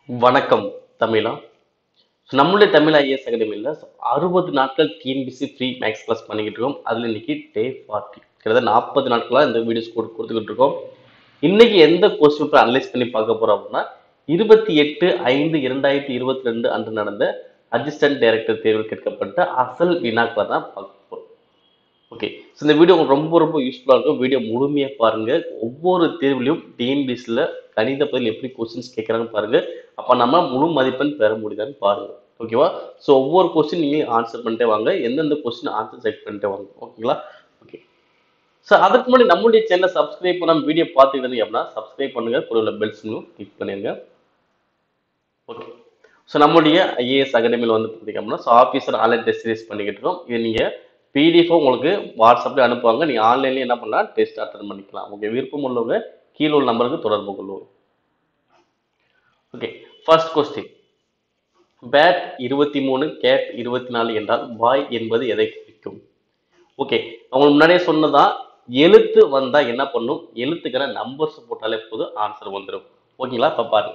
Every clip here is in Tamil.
வணக்கம் தமிழா So, நம்மளுடைய தமிழ் ஐஏஎஸ் அகாடமியில் அறுபது நாட்கள் டிஎன்பிசி ஃப்ரீ மேக்ஸ் கிளாஸ் பண்ணிக்கிட்டு இருக்கோம் அதில் இன்னைக்கு டே ஃபார்ட்டி கிட்டத்தட்ட நாற்பது நாட்களாக இந்த வீடியோஸ் கொடு கொடுத்துக்கிட்டு இருக்கோம் இன்னைக்கு எந்த கொஸ்டின் பேப்பர் அனலைஸ் பண்ணி பார்க்க போறோம் அப்படின்னா இருபத்தி எட்டு ஐந்து இரண்டாயிரத்தி இருபத்தி ரெண்டு அன்று நடந்த அசிஸ்டன்ட் டைரக்டர் தேர்வில் கேட்கப்பட்ட அசல் வினாக்களை தான் பார்க்க போறோம் ஓகே ஸோ இந்த வீடியோ உங்களுக்கு ரொம்ப ரொம்ப யூஸ்ஃபுல்லாக இருக்கும் வீடியோ முழுமையாக பாருங்க ஒவ்வொரு தேர்வுலையும் டிஎன்பிஎஸ்சியில் கணித பதில் எப்படி கொஸ்டின்ஸ் கேட்குறாங்கன்னு பாருங்க அப்போ நம்ம முழு மதிப்பெண் பெற முடியுதான்னு பாருங்க ஓகேவா ஸோ ஒவ்வொரு கொஸ்டின் நீங்கள் ஆன்சர் பண்ணிட்டே வாங்க எந்தெந்த கொஸ்டின் ஆன்சர் செக் பண்ணிட்டே வாங்க ஓகேங்களா ஓகே ஸோ அதுக்கு முன்னாடி நம்மளுடைய சேனலை சப்ஸ்கிரைப் பண்ணாம வீடியோ பார்த்துக்கிட்டு இருந்தீங்க அப்படின்னா சப்ஸ்கிரைப் பண்ணுங்க கூட உள்ள பெல் சிம்லும் கிளிக் பண்ணிருங்க ஓகே ஸோ நம்முடைய ஐஏஎஸ் அகாடமியில் வந்து பார்த்தீங்க அப்படின்னா so officer online test series பண்ணிக்கிட்டு இருக்கோம் இது நீங்கள் பிடிஎஃப் உங்களுக்கு வாட்ஸ்அப்பில் அனுப்புவாங்க நீங்கள் ஆன்லைன்லேயே என்ன பண்ணலாம் டெஸ்ட் அட்டன் பண்ணிக்கலாம் ஓகே விருப்பம் உள்ளவங்க கீழே உள்ள நம்பருக்கு தொடர்பு கொள்வோம் ஓகே ஃபர்ஸ்ட் கொஸ்டின் பேட் இருபத்தி மூணு கேட் இருபத்தி நாலு என்றால் பாய் என்பது எதை குறிக்கும் ஓகே அவங்களுக்கு முன்னாடியே சொன்னதா எழுத்து வந்தா என்ன பண்ணும் எழுத்துக்கான நம்பர்ஸ் போட்டாலே போதும் ஆன்சர் வந்துடும் ஓகேங்களா இப்போ பாருங்க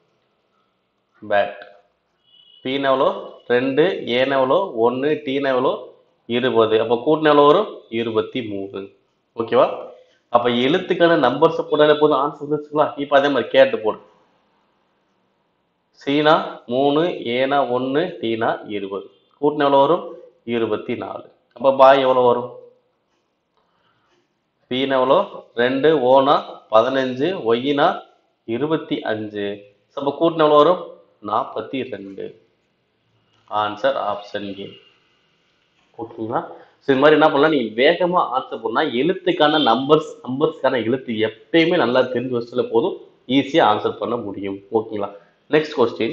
பேட் பீன் எவ்வளோ ரெண்டு ஏன் எவ்வளோ ஒன்று டீன் எவ்வளோ இருபது அப்போ கூட்டின எவ்வளோ வரும் இருபத்தி மூணு ஓகேவா அப்போ எழுத்துக்கான நம்பர்ஸ் போட்டாலே போதும் ஆன்சர் வந்துச்சுங்களா இப்போ அதே மாதிரி கேட்டு போடு சீனா மூணு ஏனா ஒன்று டீனா இருபது கூட்டின எவ்வளோ வரும் இருபத்தி நாலு அப்போ பாய் எவ்வளோ வரும் பீனா எவ்வளோ ரெண்டு ஓனா பதினஞ்சு ஒய்யினா இருபத்தி அஞ்சு அப்போ கூட்டின எவ்வளோ வரும் நாற்பத்தி ரெண்டு ஆன்சர் ஆப்ஷன் ஏ ஓகேங்களா ஸோ இது மாதிரி என்ன பண்ணலாம் நீங்கள் வேகமாக ஆன்சர் பண்ணால் எழுத்துக்கான நம்பர்ஸ் நம்பர்ஸ்க்கான எழுத்து எப்பயுமே நல்லா தெரிஞ்சு வச்சுல போதும் ஈஸியாக ஆன்சர் பண்ண முடியும் ஓகேங்களா நெக்ஸ்ட் கொஸ்டின்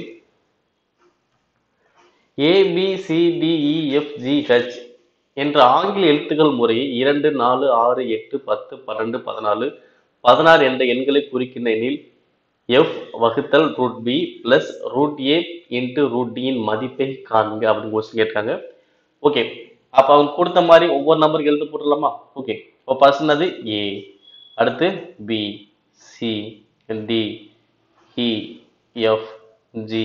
ஏபிசிடிஇஎஃப்ஜிஹெச் என்ற ஆங்கில எழுத்துக்கள் முறையை இரண்டு நாலு ஆறு எட்டு பத்து பன்னெண்டு பதினாலு பதினாறு என்ற எண்களை குறிக்கின்ற எண்ணில் எஃப் வகுத்தல் root B plus root A into root டியின் மதிப்பை காண்க அப்படின்னு கொஸ்டின் கேட்டாங்க ஓகே அப்போ அவங்க கொடுத்த மாதிரி ஒவ்வொரு நம்பருக்கு எழுத்து போட்டுடலாமா ஓகே இப்போ ஃபர்ஸ்ட்னது ஏ அடுத்து B C D E F G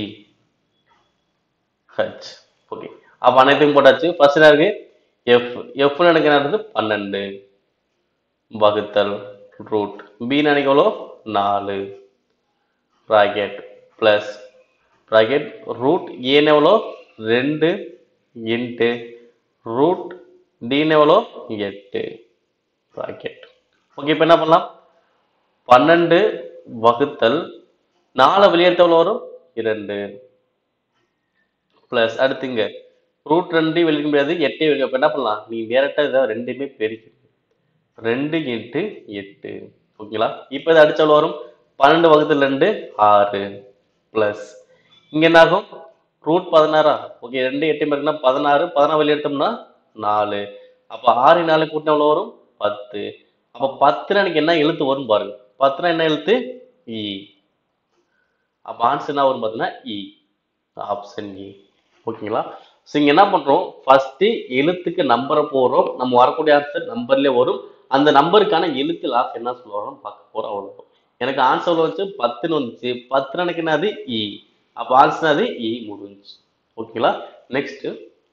H okay அப்போ அனைத்தையும் போட்டாச்சு ஃபர்ஸ்ட் என்ன இருக்கு எஃப் எஃப்னு எனக்கு என்ன இருக்குது பன்னெண்டு வகுத்தல் ரூட் பி நினைக்க எவ்வளோ நாலு ப்ராக்கெட் ப்ளஸ் ப்ராக்கெட் ரூட் ஏன்னு எவ்வளோ ரெண்டு இன்ட்டு ரூட் டின்னு எவ்வளோ எட்டு ப்ராக்கெட் ஓகே இப்போ என்ன பண்ணலாம் பன்னெண்டு வகுத்தல் நாலு வெளியேற்ற எவ்வளோ வரும் இரண்டு ப்ளஸ் அடுத்துங்க ரூட் ரெண்டு வெளிக்க முடியாது எட்டே வெளிக்க அப்போ என்ன பண்ணலாம் நீ டேரெக்டாக இதை ரெண்டுமே பெருக்கி ரெண்டு இன்ட்டு எட்டு ஓகேங்களா இப்போ இதை அடிச்ச எவ்வளோ வரும் பன்னெண்டு வகுத்தல் ரெண்டு ஆறு ப்ளஸ் இங்கே என்ன ஆகும் ரூட் பதினாறா ஓகே ரெண்டு எட்டு பேருக்குன்னா பதினாறு பதினாறு வெளியே எடுத்தோம்னா நாலு அப்போ ஆறு நாலு கூட்டினா எவ்வளோ வரும் பத்து அப்போ பத்துனா எனக்கு என்ன எழுத்து வரும் பாருங்க பத்துனா என்ன எழுத்து இ அப்போ ஆன்சர் என்ன வரும் பார்த்தீங்கன்னா இ ஆப்ஷன் இ ஓகேங்களா ஸோ இங்கே என்ன பண்ணுறோம் ஃபர்ஸ்ட்டு எழுத்துக்கு நம்பரை போடுறோம் நம்ம வரக்கூடிய ஆன்சர் நம்பர்லேயே வரும் அந்த நம்பருக்கான எழுத்து லாஸ்ட் என்ன சொல்லுவோம் பார்க்க போகிறோம் அவ்வளோ எனக்கு ஆன்சர் வச்சு பத்துன்னு வந்துச்சு பத்து எனக்கு என்னது இ அப்போ ஆன்சர் அது இ முடிஞ்சு ஓகேங்களா நெக்ஸ்ட்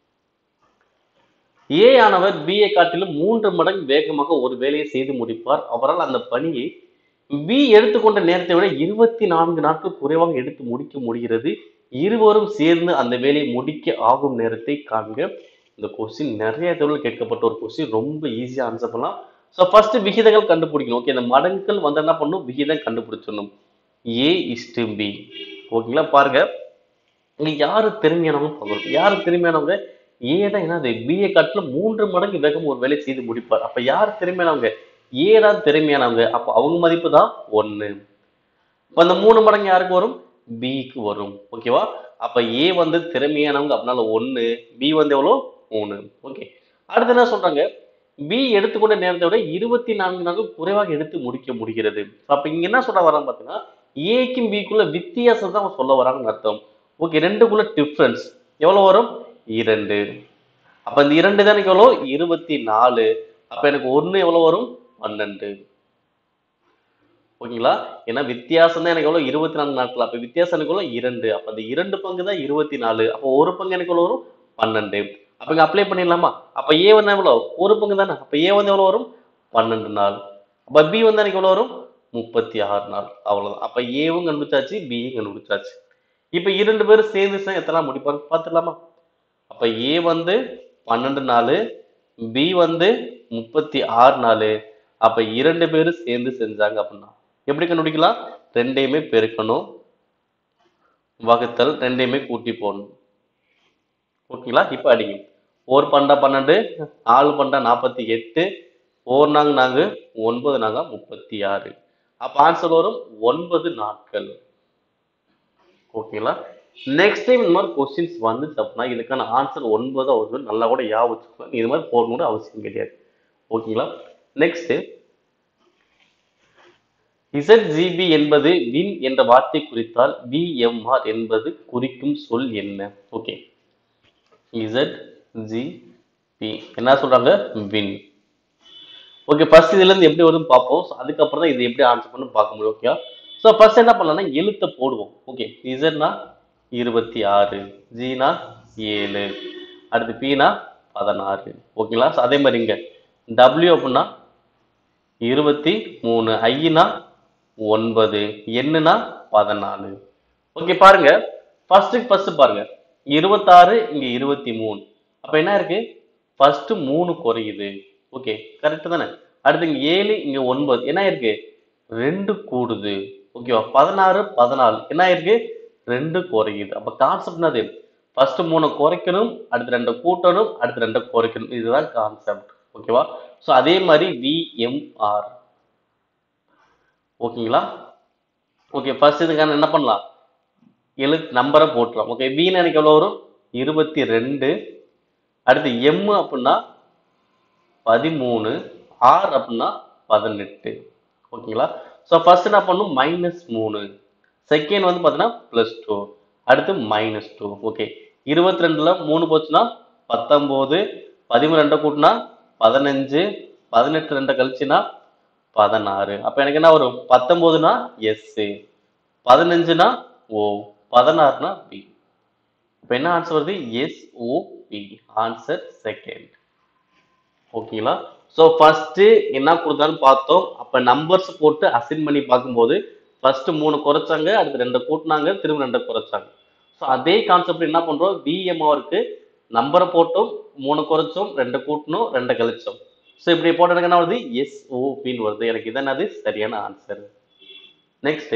ஏ ஆனவர் பி ஐ காட்டிலும் மூன்று மடங்கு வேகமாக ஒரு வேலையை செய்து முடிப்பார் அவரால் அந்த பணியை பி எடுத்துக்கொண்ட நேரத்தை விட இருபத்தி நான்கு நாட்கள் குறைவாக எடுத்து முடிக்க முடிகிறது இருவரும் சேர்ந்து அந்த வேலையை முடிக்க ஆகும் நேரத்தை காண்க இந்த கொஸ்டின் நிறைய தேர்வில் கேட்கப்பட்ட ஒரு கொஸ்டின் ரொம்ப ஈஸியாக ஆன்சர் பண்ணலாம் ஸோ ஃபர்ஸ்ட் விகிதங்கள் கண்டுபிடிக்கணும் ஓகே இந்த மடங்குகள் வந்து என்ன பண்ணும் விகிதம் கண்டுபிடிச்சிடணும் ஏ இஸ்டு பி ஓகேங்களா பாருங்க இங்க யாரு திறமையானவங்க பார்க்கணும் யாரு திறமையானவங்க ஏ தான் என்னது பிஏ காட்டிலும் மூன்று மடங்கு வேகம் ஒரு வேலை செய்து முடிப்பார் அப்ப யார் திறமையானவங்க ஏ தான் திறமையானவங்க அப்ப அவங்க மதிப்பு தான் ஒன்னு இப்ப அந்த மூணு மடங்கு யாருக்கு வரும் பிக்கு வரும் ஓகேவா அப்ப ஏ வந்து திறமையானவங்க அப்படின்னால ஒன்னு பி வந்து எவ்வளோ மூணு ஓகே அடுத்து என்ன சொல்றாங்க பி எடுத்துக்கொண்ட நேரத்தை விட இருபத்தி நான்கு நாட்கள் குறைவாக எடுத்து முடிக்க முடிகிறது அப்ப இங்க என்ன சொல்ல வராங்க பாத்தீங்கன்னா ஏக்கும் பிக்குள்ள வித்தியாசம் தான் சொல்ல வராங்கன்னு அர்த்தம் ஓகே ரெண்டுக்குள்ள டிஃப்ரென்ஸ் எவ்வளவு வரும் இரண்டு அப்ப இந்த இரண்டு தான் எனக்கு எவ்வளோ இருபத்தி நாலு அப்ப எனக்கு ஒண்ணு எவ்வளவு வரும் பன்னெண்டு ஓகேங்களா ஏன்னா வித்தியாசம் தான் எனக்கு எவ்வளோ இருபத்தி நான்கு நாட்கள் அப்போ வித்தியாசம் எனக்கு எவ்வளோ இரண்டு அப்போ அந்த இரண்டு பங்கு தான் இருபத்தி நாலு அப்போ ஒரு பங்கு எனக்கு எவ்வளோ வரும் பன்னெண்டு அப்போ இங்கே அப்ளை பண்ணிடலாமா அப்போ ஏ வந்து எவ்வளோ ஒரு பங்கு தானே அப்போ ஏ வந்து எவ்வளோ வரும் பன்னெண்டு நாள் அப்போ பி வந்து எனக்கு எவ்வளோ வரும் முப்பத்தி ஆறு நாள் அவ்வளோதான் அப்போ ஏவும் கண்டுபிடிச்சாச்சு பியும் கண்டுபிடிச்சாச்சு இப்போ இரண்டு பேரும் சேர்ந்து எத்தனை முடிப்பாங்க பார்த்துடலாமா அப்போ ஏ வந்து பன்னெண்டு நாள் பி வந்து முப்பத்தி ஆறு நாள் அப்போ இரண்டு பேரும் சேர்ந்து செஞ்சாங்க அப்படின்னா எப்படி கண்டுபிடிக்கலாம் ரெண்டையுமே பெருக்கணும் வகுத்தல் ரெண்டையுமே கூட்டி போடணும் ஓகேங்களா இப்போ அடிங்க ஒரு பண்டா பன்னெண்டு நாலு பண்டா நாற்பத்தி எட்டு ஓர் நாங்க நாங்க ஒன்பது நாங்க முப்பத்தி ஆறு அப்போ ஆன்சர் வரும் ஒன்பது நாட்கள் ஓகேங்களா நெக்ஸ்ட் டைம் இந்த மாதிரி கொஸ்டின்ஸ் வந்துச்சு அப்படின்னா இதுக்கான ஆன்சர் ஒன்பது வருது நல்லா கூட ஞாபகம் வச்சுக்கலாம் இது மாதிரி போடணும்னு அவசியம் கிடையாது ஓகேங்களா நெக்ஸ்ட் ZGB என்பது வின் என்ற வார்த்தை குறித்தால் VMR என்பது குறிக்கும் சொல் என்ன ஓகே ZGB என்ன சொல்றாங்க வின் ஓகே ஃபர்ஸ்ட் இதுல இருந்து எப்படி வருதுன்னு பார்ப்போம் So, அதுக்கப்புறம் தான் இது எப்படி ஆன்சர் பண்ணு பார்க்க முடியும் ஓகே ஸோ ஃபர்ஸ்ட் என்ன பண்ணலாம்னா எழுத்தை போடுவோம் ஓகே இசட்னா இருபத்தி ஆறு ஜீனா ஏழு அடுத்து பீனா பதினாறு ஓகேங்களா ஸோ அதே மாதிரி இங்க டபிள்யூ அப்படின்னா இருபத்தி மூணு ஐனா ஒன்பது என்னன்னா பதினாலு ஓகே பாருங்க ஃபர்ஸ்ட் ஃபர்ஸ்ட் பாருங்க இருபத்தாறு இங்க இருபத்தி மூணு அப்ப என்ன இருக்கு ஃபர்ஸ்ட் மூணு குறையுது ஓகே கரெக்ட் தானே அடுத்து இங்க ஏழு இங்க ஒன்பது என்ன இருக்கு ரெண்டு கூடுது ஓகேவா பதினாறு பதினாலு என்ன இருக்கு ரெண்டு குறையுது அப்ப கான்செப்ட் என்னது ஃபர்ஸ்ட் மூணு குறைக்கணும் அடுத்து ரெண்டு கூட்டணும் அடுத்து ரெண்டு குறைக்கணும் இதுதான் கான்செப்ட் ஓகேவா ஸோ அதே மாதிரி விஎம்ஆர் ஓகேங்களா ஓகே ஃபர்ஸ்ட் இதுக்கான என்ன பண்ணலாம் எழு நம்பரை போட்டுலாம் ஓகே வீண் எனக்கு எவ்வளோ வரும் இருபத்தி ரெண்டு அடுத்து எம் அப்படின்னா பதிமூணு ஆர் அப்படின்னா பதினெட்டு ஓகேங்களா ஸோ ஃபர்ஸ்ட் என்ன பண்ணும் மைனஸ் மூணு செகண்ட் வந்து பார்த்தீங்கன்னா ப்ளஸ் டூ அடுத்து மைனஸ் டூ ஓகே இருபத்தி ரெண்டுல மூணு போச்சுன்னா பத்தொம்போது பதிமூணு ரெண்டை கூட்டினா பதினஞ்சு பதினெட்டு ரெண்டை கழிச்சுனா பதினாறு அப்போ எனக்கு என்ன வரும் பத்தொம்போதுனா எஸ் பதினஞ்சுனா ஓ பதினாறுனா பி இப்போ என்ன ஆன்சர் வருது S O B answer second ஓகேங்களா ஸோ ஃபர்ஸ்ட் என்ன கொடுத்தாலும் பார்த்தோம் அப்போ நம்பர்ஸ் போட்டு அசைன் பண்ணி பார்க்கும்போது ஃபர்ஸ்ட் மூணு குறைச்சாங்க அடுத்து ரெண்டு கூட்டினாங்க திரும்ப ரெண்டு குறைச்சாங்க ஸோ அதே கான்செப்ட் என்ன பண்றோம் விஎம்ஆருக்கு நம்பரை போட்டோம் மூணு குறைச்சோம் ரெண்டு கூட்டணும் ரெண்டு கழிச்சோம் ஸோ இப்படி போட்ட எனக்கு என்ன வருது எஸ் ஓபின்னு வருது எனக்கு இது என்னது சரியான ஆன்சர் நெக்ஸ்ட்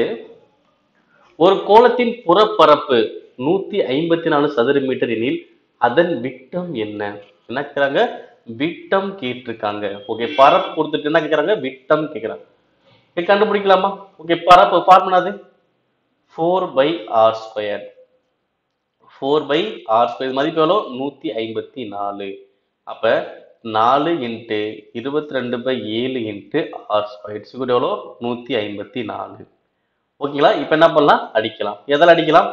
ஒரு கோலத்தின் புறப்பரப்பு நூத்தி ஐம்பத்தி நாலு சதுர மீட்டர் எனில் அதன் விட்டம் என்ன என்ன கேக்குறாங்க விட்டம் கேட்டிருக்காங்க ஓகே பரப்பு கொடுத்துட்டு என்ன கேக்குறாங்க விட்டம் கேக்குறாங்க இது கண்டுபிடிக்கலாமா ஓகே பரப்பு ஃபார்முலாது four pi r square four pi r square மதிப்பு எவ்வளோ நூற்றி ஐம்பத்தி நாலு அப்போ நாலு இன்ட்டு இருபத்தி ரெண்டு பை ஏழு இன்ட்டு ஆர் ஸ்கொயர் சிகுட் எவ்வளோ நூற்றி ஐம்பத்தி நாலு ஓகேங்களா இப்போ என்ன பண்ணலாம் அடிக்கலாம் எதில் அடிக்கலாம்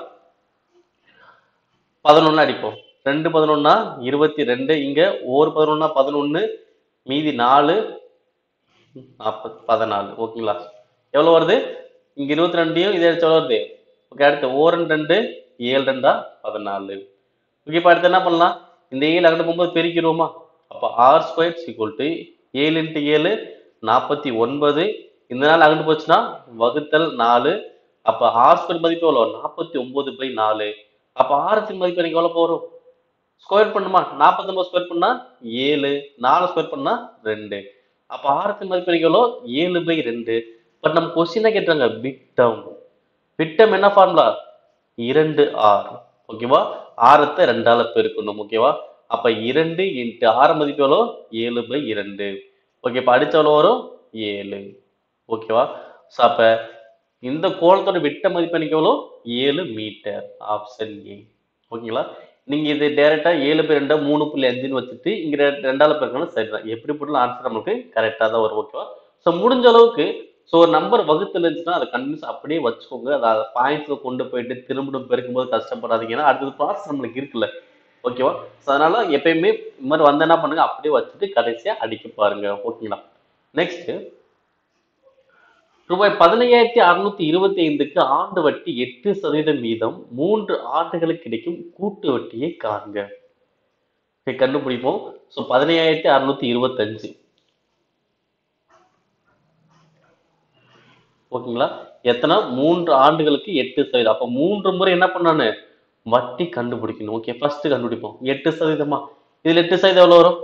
பதினொன்று அடிப்போம் ரெண்டு பதினொன்னா இருபத்தி ரெண்டு இங்கே ஓர் பதினொன்னா பதினொன்று மீதி நாலு நாற்பது பதினாலு ஓகேங்களா எவ்வளோ வருது இங்கே இருபத்தி ரெண்டையும் இதே எவ்வளோ வருது ஓகே அடுத்து ஓரன் ரெண்டு ஏழு ரெண்டா பதினாலு ஓகே இப்போ அடுத்து என்ன பண்ணலாம் இந்த ஏழு அங்கிட்டு போகும்போது பெருக்கிடுவோமா அப்போ ஆர் ஸ்கொயர் ஈக்குவல் டு ஏழு இன்ட்டு ஏழு நாற்பத்தி ஒன்பது இந்த நாள் அங்கிட்டு போச்சுன்னா வகுத்தல் நாலு அப்போ ஆர் ஸ்கொயர் மதிப்பு எவ்வளோ நாற்பத்தி ஒன்பது பை நாலு அப்போ ஆரத்தின் மதிப்பு எனக்கு எவ்வளோ போகிறோம் ஸ்கொயர் பண்ணுமா நாற்பத்தொம்பது ஸ்கொயர் பண்ணா ஏழு நாலு ஸ்கொயர் பண்ணா ரெண்டு அப்போ ஆரத்தின் மதிப்பு எனக்கு எவ்வளோ ஏழு பை ரெண்டு பட் நம்ம கொஸ்டினா கேட்டாங்க விட்டம் விட்டம் என்ன ஃபார்முலா இரண்டு ஆர் ஓகேவா ஆரத்தை ரெண்டால பெருக்கணும் ஓகேவா அப்ப இரண்டு இன்ட்டு ஆர மதிப்பு எவ்வளோ ஏழு பை இரண்டு ஓகே இப்போ அடிச்ச எவ்வளோ வரும் ஏழு ஓகேவா ஸோ அப்ப இந்த கோலத்தோட விட்ட மதிப்பு எனக்கு எவ்வளோ ஏழு மீட்டர் ஆப்ஷன் ஏ ஓகேங்களா நீங்க இது டைரக்டா ஏழு பை ரெண்டா மூணு புள்ளி அஞ்சுன்னு வச்சுட்டு இங்க ரெ- ரெண்டால பெருக்கணும் சரிதான் எப்படி போட்டாலும் ஆன்சர் நமக்கு கரெக்டாக தான் வரும் ஓகேவா ஸோ முடிஞ்ச அளவுக்கு ஸோ ஒரு நம்பர் வகுத்துல இருந்துச்சுன்னா அதை கண்டினியூஸ் அப்படியே வச்சுக்கோங்க அதை பாயிண்ட்ஸ்ல கொண்டு போயிட்டு திரும்ப பெருக்கும்போது கஷ்டப்படாதீங்க ஏன்னா அடுத்தது ப்ராசஸ் நம்மளுக்கு இருக்குல்ல ஓகேவா ஸோ அதனால எப்பயுமே இந்த மாதிரி வந்து என்ன பண்ணுங்க அப்படியே வச்சுட்டு கடைசியா அடிக்க பாருங்க ஓகேங்களா நெக்ஸ்ட் ரூபாய் பதினையாயிரத்தி அறுநூத்தி இருபத்தி ஐந்துக்கு ஆண்டு வட்டி எட்டு சதவீதம் வீதம் மூன்று ஆண்டுகளுக்கு கிடைக்கும் கூட்டு வட்டியை காண்க சரி, கண்டுபிடிப்போம் ஸோ பதினையாயிரத்தி அறுநூத்தி இருபத்தஞ்சு ஓகேங்களா எத்தனை மூன்று ஆண்டுகளுக்கு எட்டு சதவீதம் அப்ப மூன்று முறை என்ன பண்ணானு வட்டி கண்டுபிடிக்கணும் ஓகே ஃபர்ஸ்ட் கண்டுபிடிப்போம் எட்டு சதவீதமா இதுல எட்டு சதவீதம் எவ்வளவு வரும்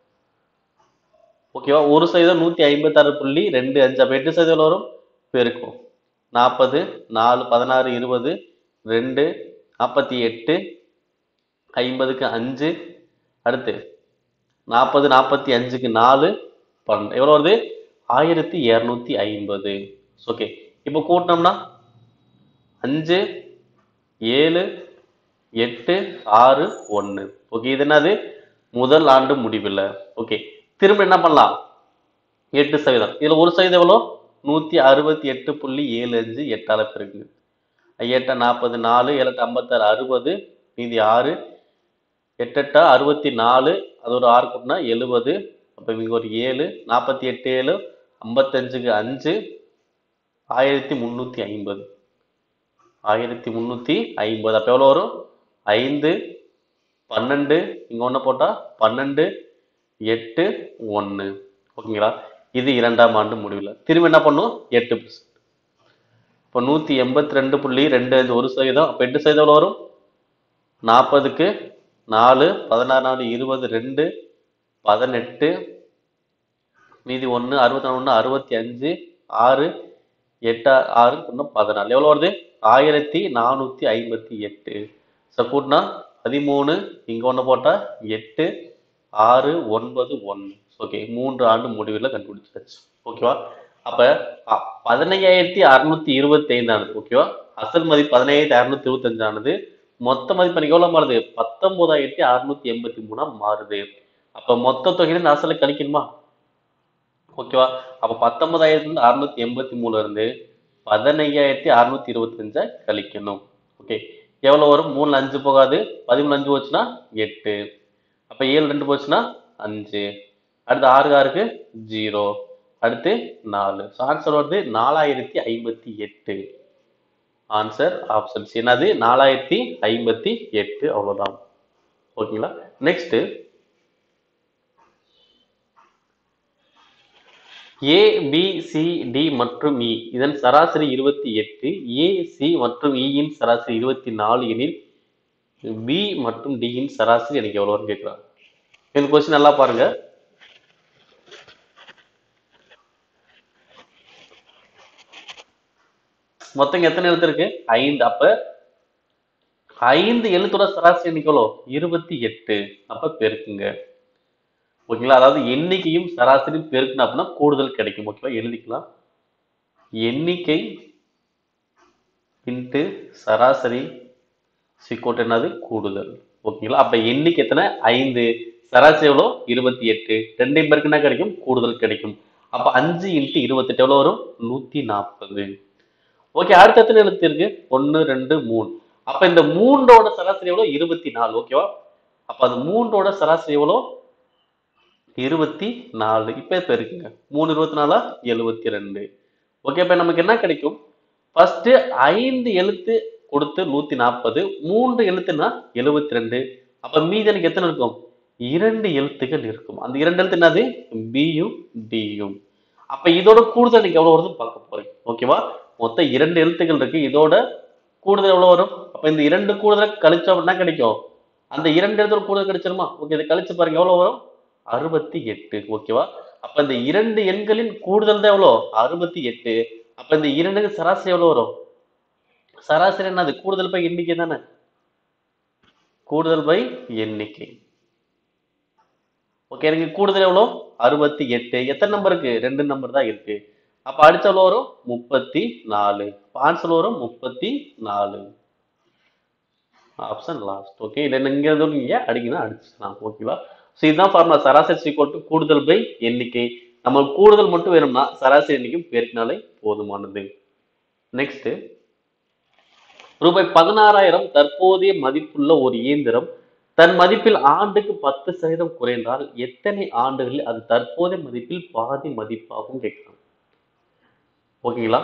ஓகேவா ஒரு சதவீதம் நூத்தி ஐம்பத்தாறு புள்ளி ரெண்டு அஞ்சு அப்ப எட்டு சதவீதம் எவ்வளவு வரும் பெருக்கும் நாற்பது நாலு பதினாறு இருபது ரெண்டு நாற்பத்தி எட்டு ஐம்பதுக்கு அஞ்சு அடுத்து நாற்பது நாற்பத்தி அஞ்சுக்கு நாலு பன்னெண்டு எவ்வளோ வருது ஆயிரத்தி இரநூத்தி ஐம்பது ஓகே இப்போ கூட்டினோம்னா அஞ்சு ஏழு எட்டு ஆறு ஒன்று ஓகே இது என்னது முதல் ஆண்டு முடிவில் ஓகே திரும்ப என்ன பண்ணலாம் எட்டு சதவீதம் இதில் ஒரு சதவீதம் எவ்வளோ நூற்றி அறுபத்தி எட்டு புள்ளி ஏழு அஞ்சு எட்டால பெருக்கு எட்ட நாற்பது நாலு ஏழு ஐம்பத்தாறு அறுபது மீதி ஆறு எட்டெட்டா அறுபத்தி நாலு அது ஒரு ஆறு கூட்டினா எழுபது அப்போ இங்கே ஒரு ஏழு நாற்பத்தி எட்டு ஏழு ஐம்பத்தஞ்சுக்கு அஞ்சு ஆயிரத்தி முந்நூற்றி ஐம்பது ஆயிரத்தி முந்நூற்றி ஐம்பது அப்போ எவ்வளோ வரும் ஐந்து பன்னெண்டு இங்கே ஒன்று போட்டால் பன்னெண்டு எட்டு ஒன்று ஓகேங்களா இது இரண்டாம் ஆண்டு முடிவில் திரும்ப என்ன பண்ணும் எட்டு பர்சன்ட் இப்போ நூற்றி எண்பத்தி ரெண்டு புள்ளி ரெண்டு அஞ்சு ஒரு சதவீதம் அப்போ எட்டு சதவீதம் எவ்வளோ வரும் நாற்பதுக்கு நாலு பதினாறு நாலு இருபது ரெண்டு பதினெட்டு மீதி ஒன்று அறுபத்தி நாலு ஒன்று அறுபத்தி அஞ்சு ஆறு எட்டு ஆறு இன்னும் பதினாலு எவ்வளோ வருது ஆயிரத்தி நானூற்றி ஐம்பத்தி எட்டு ஸோ கூட்டினா பதிமூணு இங்கே ஒன்று போட்டால் எட்டு ஆறு ஒன்பது ஒன்று ஓகே மூன்று ஆண்டு முடிவில் கண்டுபிடிச்சாச்சு ஓகேவா அப்போ பதினையாயிரத்தி அறுநூத்தி இருபத்தி ஐந்தானது ஓகேவா அசல் மதிப்பு பதினையாயிரத்தி அறுநூத்தி இருபத்தஞ்சானது மொத்த மதிப்பு எனக்கு எவ்வளோ மாறுது பத்தொன்பதாயிரத்தி அறுநூத்தி எண்பத்தி மூணா மாறுது அப்போ மொத்த தொகையில அசலை கழிக்கணுமா ஓகேவா அப்போ பத்தொன்பதாயிரத்தி அறுநூத்தி எண்பத்தி மூணுல இருந்து பதினையாயிரத்தி அறுநூத்தி இருபத்தஞ்சை கழிக்கணும் ஓகே எவ்வளோ வரும் மூணு அஞ்சு போகாது பதிமூணு அஞ்சு போச்சுன்னா எட்டு அப்போ ஏழு ரெண்டு போச்சுன்னா அஞ்சு அடுத்து ஆறு ஆறுக்கு ஜீரோ அடுத்து நாலு ஸோ ஆன்சர் வருது நாலாயிரத்தி ஐம்பத்தி எட்டு ஆன்சர் ஆப்ஷன் சி என்னது நாலாயிரத்தி ஐம்பத்தி எட்டு அவ்வளோதான் ஓகேங்களா next A B C D மற்றும் இ இதன் சராசரி இருபத்தி எட்டு ஏ சி மற்றும் இயின் சராசரி இருபத்தி நாலு எனில் பி மற்றும் டியின் சராசரி எனக்கு எவ்வளோன்னு கேட்குறாங்க இந்த கொஸ்டின் நல்லா பாருங்க மொத்தம் இங்க எத்தனை எழுத்து இருக்கு ஐந்து அப்ப ஐந்து எழுத்தோட சராசரி எண்ணிக்கை எவ்வளோ இருபத்தி எட்டு அப்ப பெருக்குங்க ஓகேங்களா அதாவது எண்ணிக்கையும் சராசரியும் பெருக்கணும் அப்படின்னா கூடுதல் கிடைக்கும் ஓகேவா எழுதிக்கலாம் எண்ணிக்கை இன்ட்டு சராசரி சிக்கோட் என்னது கூடுதல் ஓகேங்களா அப்ப எண்ணிக்கை எத்தனை ஐந்து சராசரி எவ்வளோ இருபத்தி எட்டு ரெண்டையும் பேருக்கு என்ன கிடைக்கும் கூடுதல் கிடைக்கும் அப்ப அஞ்சு இன்ட்டு இருபத்தெட்டு எவ்வளோ வரும் நூத்தி நாற்பது ஓகே அடுத்த எத்தனை எழுத்து இருக்கு ஒன்று ரெண்டு மூணு அப்ப இந்த மூன்றோட சராசரி எவ்வளோ இருபத்தி நாலு ஓகேவா அப்ப அந்த மூன்றோட சராசரி எவ்வளோ இருபத்தி நாலு இப்போ இப்போ இருக்குங்க மூணு இருபத்தி நாலா எழுபத்தி ரெண்டு ஓகே இப்போ நமக்கு என்ன கிடைக்கும் ஃபர்ஸ்ட் ஐந்து எழுத்து கொடுத்து நூத்தி நாற்பது மூன்று எழுத்துனா எழுபத்தி ரெண்டு அப்ப மீதி எனக்கு எத்தனை இருக்கும் இரண்டு எழுத்துக்கள் இருக்கும் அந்த இரண்டு எழுத்து என்னது பியும் டியும் அப்ப இதோட கூடுதல் எனக்கு எவ்வளவு வருதுன்னு பார்க்க போறேன் ஓகேவா மொத்தம் இரண்டு எழுத்துக்கள் இருக்கு இதோட கூடுதல் எவ்வளவு வரும் அப்ப இந்த இரண்டு கூடுதல் கழிச்சோம் அப்படின்னா கிடைக்கும் அந்த இரண்டு எழுத்தோட கூடுதல் கிடைச்சிருமா ஓகே இதை கழிச்சு பாருங்க எவ்வளவு வரும் அறுபத்தி எட்டு ஓகேவா அப்ப இந்த இரண்டு எண்களின் கூடுதல் தான் எவ்வளோ அறுபத்தி எட்டு அப்ப இந்த இரண்டுக்கு சராசரி எவ்வளவு வரும் சராசரி என்னது கூடுதல் பை எண்ணிக்கை தானே கூடுதல் பை எண்ணிக்கை ஓகே எனக்கு கூடுதல் எவ்வளோ அறுபத்தி எட்டு எத்தனை நம்பர் இருக்கு ரெண்டு நம்பர் தான் இருக்கு அப்ப அடிச்ச எவ்வளோ வரும் முப்பத்தி நாலு ஆன்சர் வரும் முப்பத்தி நாலு ஆப்ஷன் லாஸ்ட் ஓகே இல்லை இங்க இருந்து நீங்க அடிக்கணும் அடிச்சுக்கலாம் ஓகேவா ஸோ இதுதான் ஃபார்முலா சராசரி சீக்வல் டு கூடுதல் பை எண்ணிக்கை நம்ம கூடுதல் மட்டும் வேணும்னா சராசரி எண்ணிக்கை பெருக்கினாலே போதுமானது நெக்ஸ்ட் ரூபாய் பதினாறாயிரம் தற்போதைய மதிப்புள்ள ஒரு இயந்திரம் தன் மதிப்பில் ஆண்டுக்கு பத்து சதவீதம் குறைந்தால் எத்தனை ஆண்டுகளில் அது தற்போதைய மதிப்பில் பாதி மதிப்பாகும் கேட்கலாம் ஓகேங்களா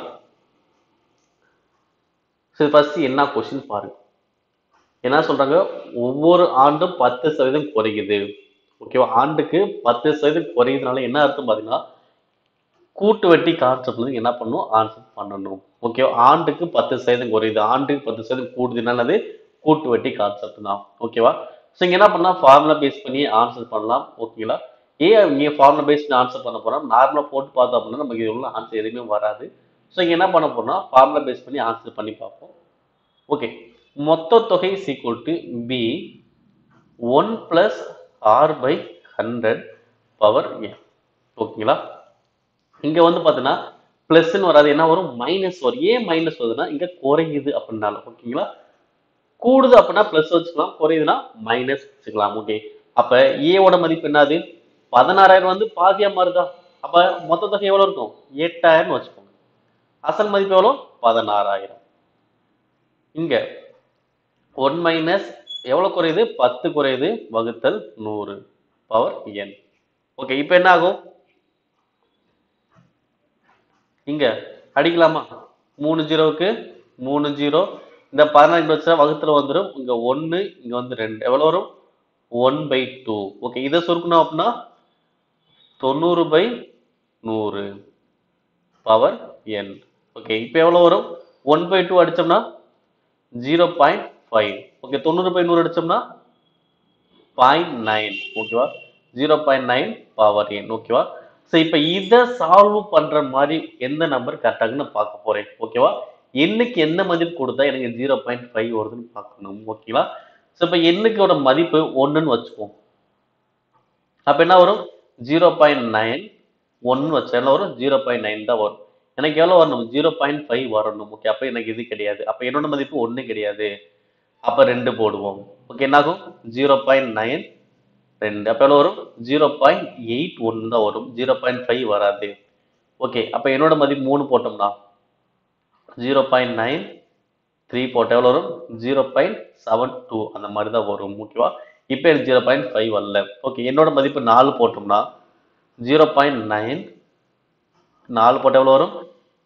சரி ஃபர்ஸ்ட் என்ன கொஸ்டின் பாருங்க என்ன சொல்றாங்க ஒவ்வொரு ஆண்டும் பத்து சதவீதம் குறையுது ஓகேவா ஆண்டுக்கு பத்து சதவீதம் குறையுதுனால என்ன அர்த்தம் பாத்தீங்கன்னா கூட்டு வட்டி கான்செப்ட்ல என்ன பண்ணணும் ஆன்சர் பண்ணணும் ஓகேவா ஆண்டுக்கு பத்து சதவீதம் குறையுது ஆண்டுக்கு பத்து சதவீதம் கூடுதுன்னா அது கூட்டு வட்டி கான்செப்ட் தான் ஓகேவா ஸோ இங்க என்ன பண்ணலாம் ஃபார்முலா பேஸ் பண்ணி ஆன்சர் பண்ணலாம் ஓகேங்களா ஏன் இங்கே ஃபார்முலா பேஸ் பண்ணி ஆன்சர் பண்ண போறோம் நார்மலாக போட்டு பார்த்தோம் அப்படின்னா நமக்கு இது உள்ள ஆன்சர் எதுவுமே வராது ஸோ இங்க என்ன பண்ண போறோம்னா ஃபார்முலா பேஸ் பண்ணி ஆன்சர் பண்ணி பார்ப்போம் ஓகே மொத்த தொகை equal to P one plus r by hundred power n ஓகேங்களா இங்க வந்து பார்த்தீங்கன்னா பிளஸ்ன்னு வராது என்ன வரும் மைனஸ் வரும் ஏன் மைனஸ் வருதுன்னா இங்க குறையுது அப்படின்னாலும் ஓகேங்களா கூடுது அப்படின்னா பிளஸ் வச்சுக்கலாம் குறையுதுன்னா மைனஸ் வச்சுக்கலாம் ஓகே அப்ப ஏவோட மதிப்பு என்னது பதினாறாயிரம் வந்து பாதியா மாறுதா அப்ப மொத்த தொகை எவ்வளவு இருக்கும் எட்டாயிரம் வச்சுக்கோங்க அசல் மதிப்பு எவ்வளவு பதினாறாயிரம் இங்க ஒன் மைனஸ் எவ்வளவு குறையுது பத்து குறையுது வகுத்தல் நூறு பவர் என் ஓகே இப்போ என்ன ஆகும் இங்க அடிக்கலாமா மூணு ஜீரோவுக்கு மூணு ஜீரோ இந்த பதினாறு வச்சா வகுத்துல வந்துடும் இங்க ஒன்னு இங்க வந்து ரெண்டு எவ்வளவு வரும் ஒன் பை டூ ஓகே இதை சுருக்கணும் அப்படின்னா தொண்ணூறு பை நூறு பவர் என் ஓகே இப்போ எவ்வளவு வரும் ஒன் பை டூ அடிச்சோம்னா ஜீரோ பாயிண்ட் ஃபைவ் ஓகே தொண்ணூறு பை நூறு அடிச்சோம்னா பாயிண்ட் நைன் ஓகேவா zero point nine power n ஓகேவா ஸோ இப்போ இதை சால்வ் பண்ற மாதிரி எந்த நம்பர் கரெக்டாகுன்னு பார்க்க போறேன் ஓகேவா எண்ணுக்கு எந்த மதிப்பு கொடுத்தா எனக்கு ஜீரோ பாயிண்ட் ஃபைவ் வருதுன்னு பார்க்கணும் ஓகேவா ஸோ இப்போ எண்ணுக்கோட மதிப்பு ஒன்றுன்னு வச்சுப்போம் அப்போ என்ன வரும் ஜீரோ பாயிண்ட் நைன் ஒன்று வச்சா என்ன வரும் ஜீரோ பாயிண்ட் நைன் தான் வரும் எனக்கு எவ்வளோ வரணும் ஜீரோ பாயிண்ட் ஃபைவ் வரணும் ஓகே அப்போ எனக்கு இது கிடையாது அப்போ என்னோட மதிப்பு ஒன்று கிடையாது அப்போ ரெண்டு போடுவோம் ஓகே என்னாகும் ஜீரோ பாயிண்ட் நைன் ரெண்டு அப்போ எவ்வளோ வரும் ஜீரோ பாயிண்ட் எயிட் ஒன்று தான் வரும் ஜீரோ பாயிண்ட் ஃபைவ் வராது ஓகே அப்போ என்னோட மதிப்பு மூணு போட்டோம்னா ஜீரோ பாயிண்ட் நைன் த்ரீ போட்டால் எவ்வளோ வரும் ஜீரோ பாயிண்ட் செவன் டூ அந்த மாதிரி தான் வரும் ஓகேவா இப்போ எனக்கு ஜீரோ பாயிண்ட் ஃபைவ் வரல ஓகே என்னோட மதிப்பு நாலு போட்டோம்னா ஜீரோ பாயிண்ட் நைன் நாலு போட்டால் எவ்வளோ வரும்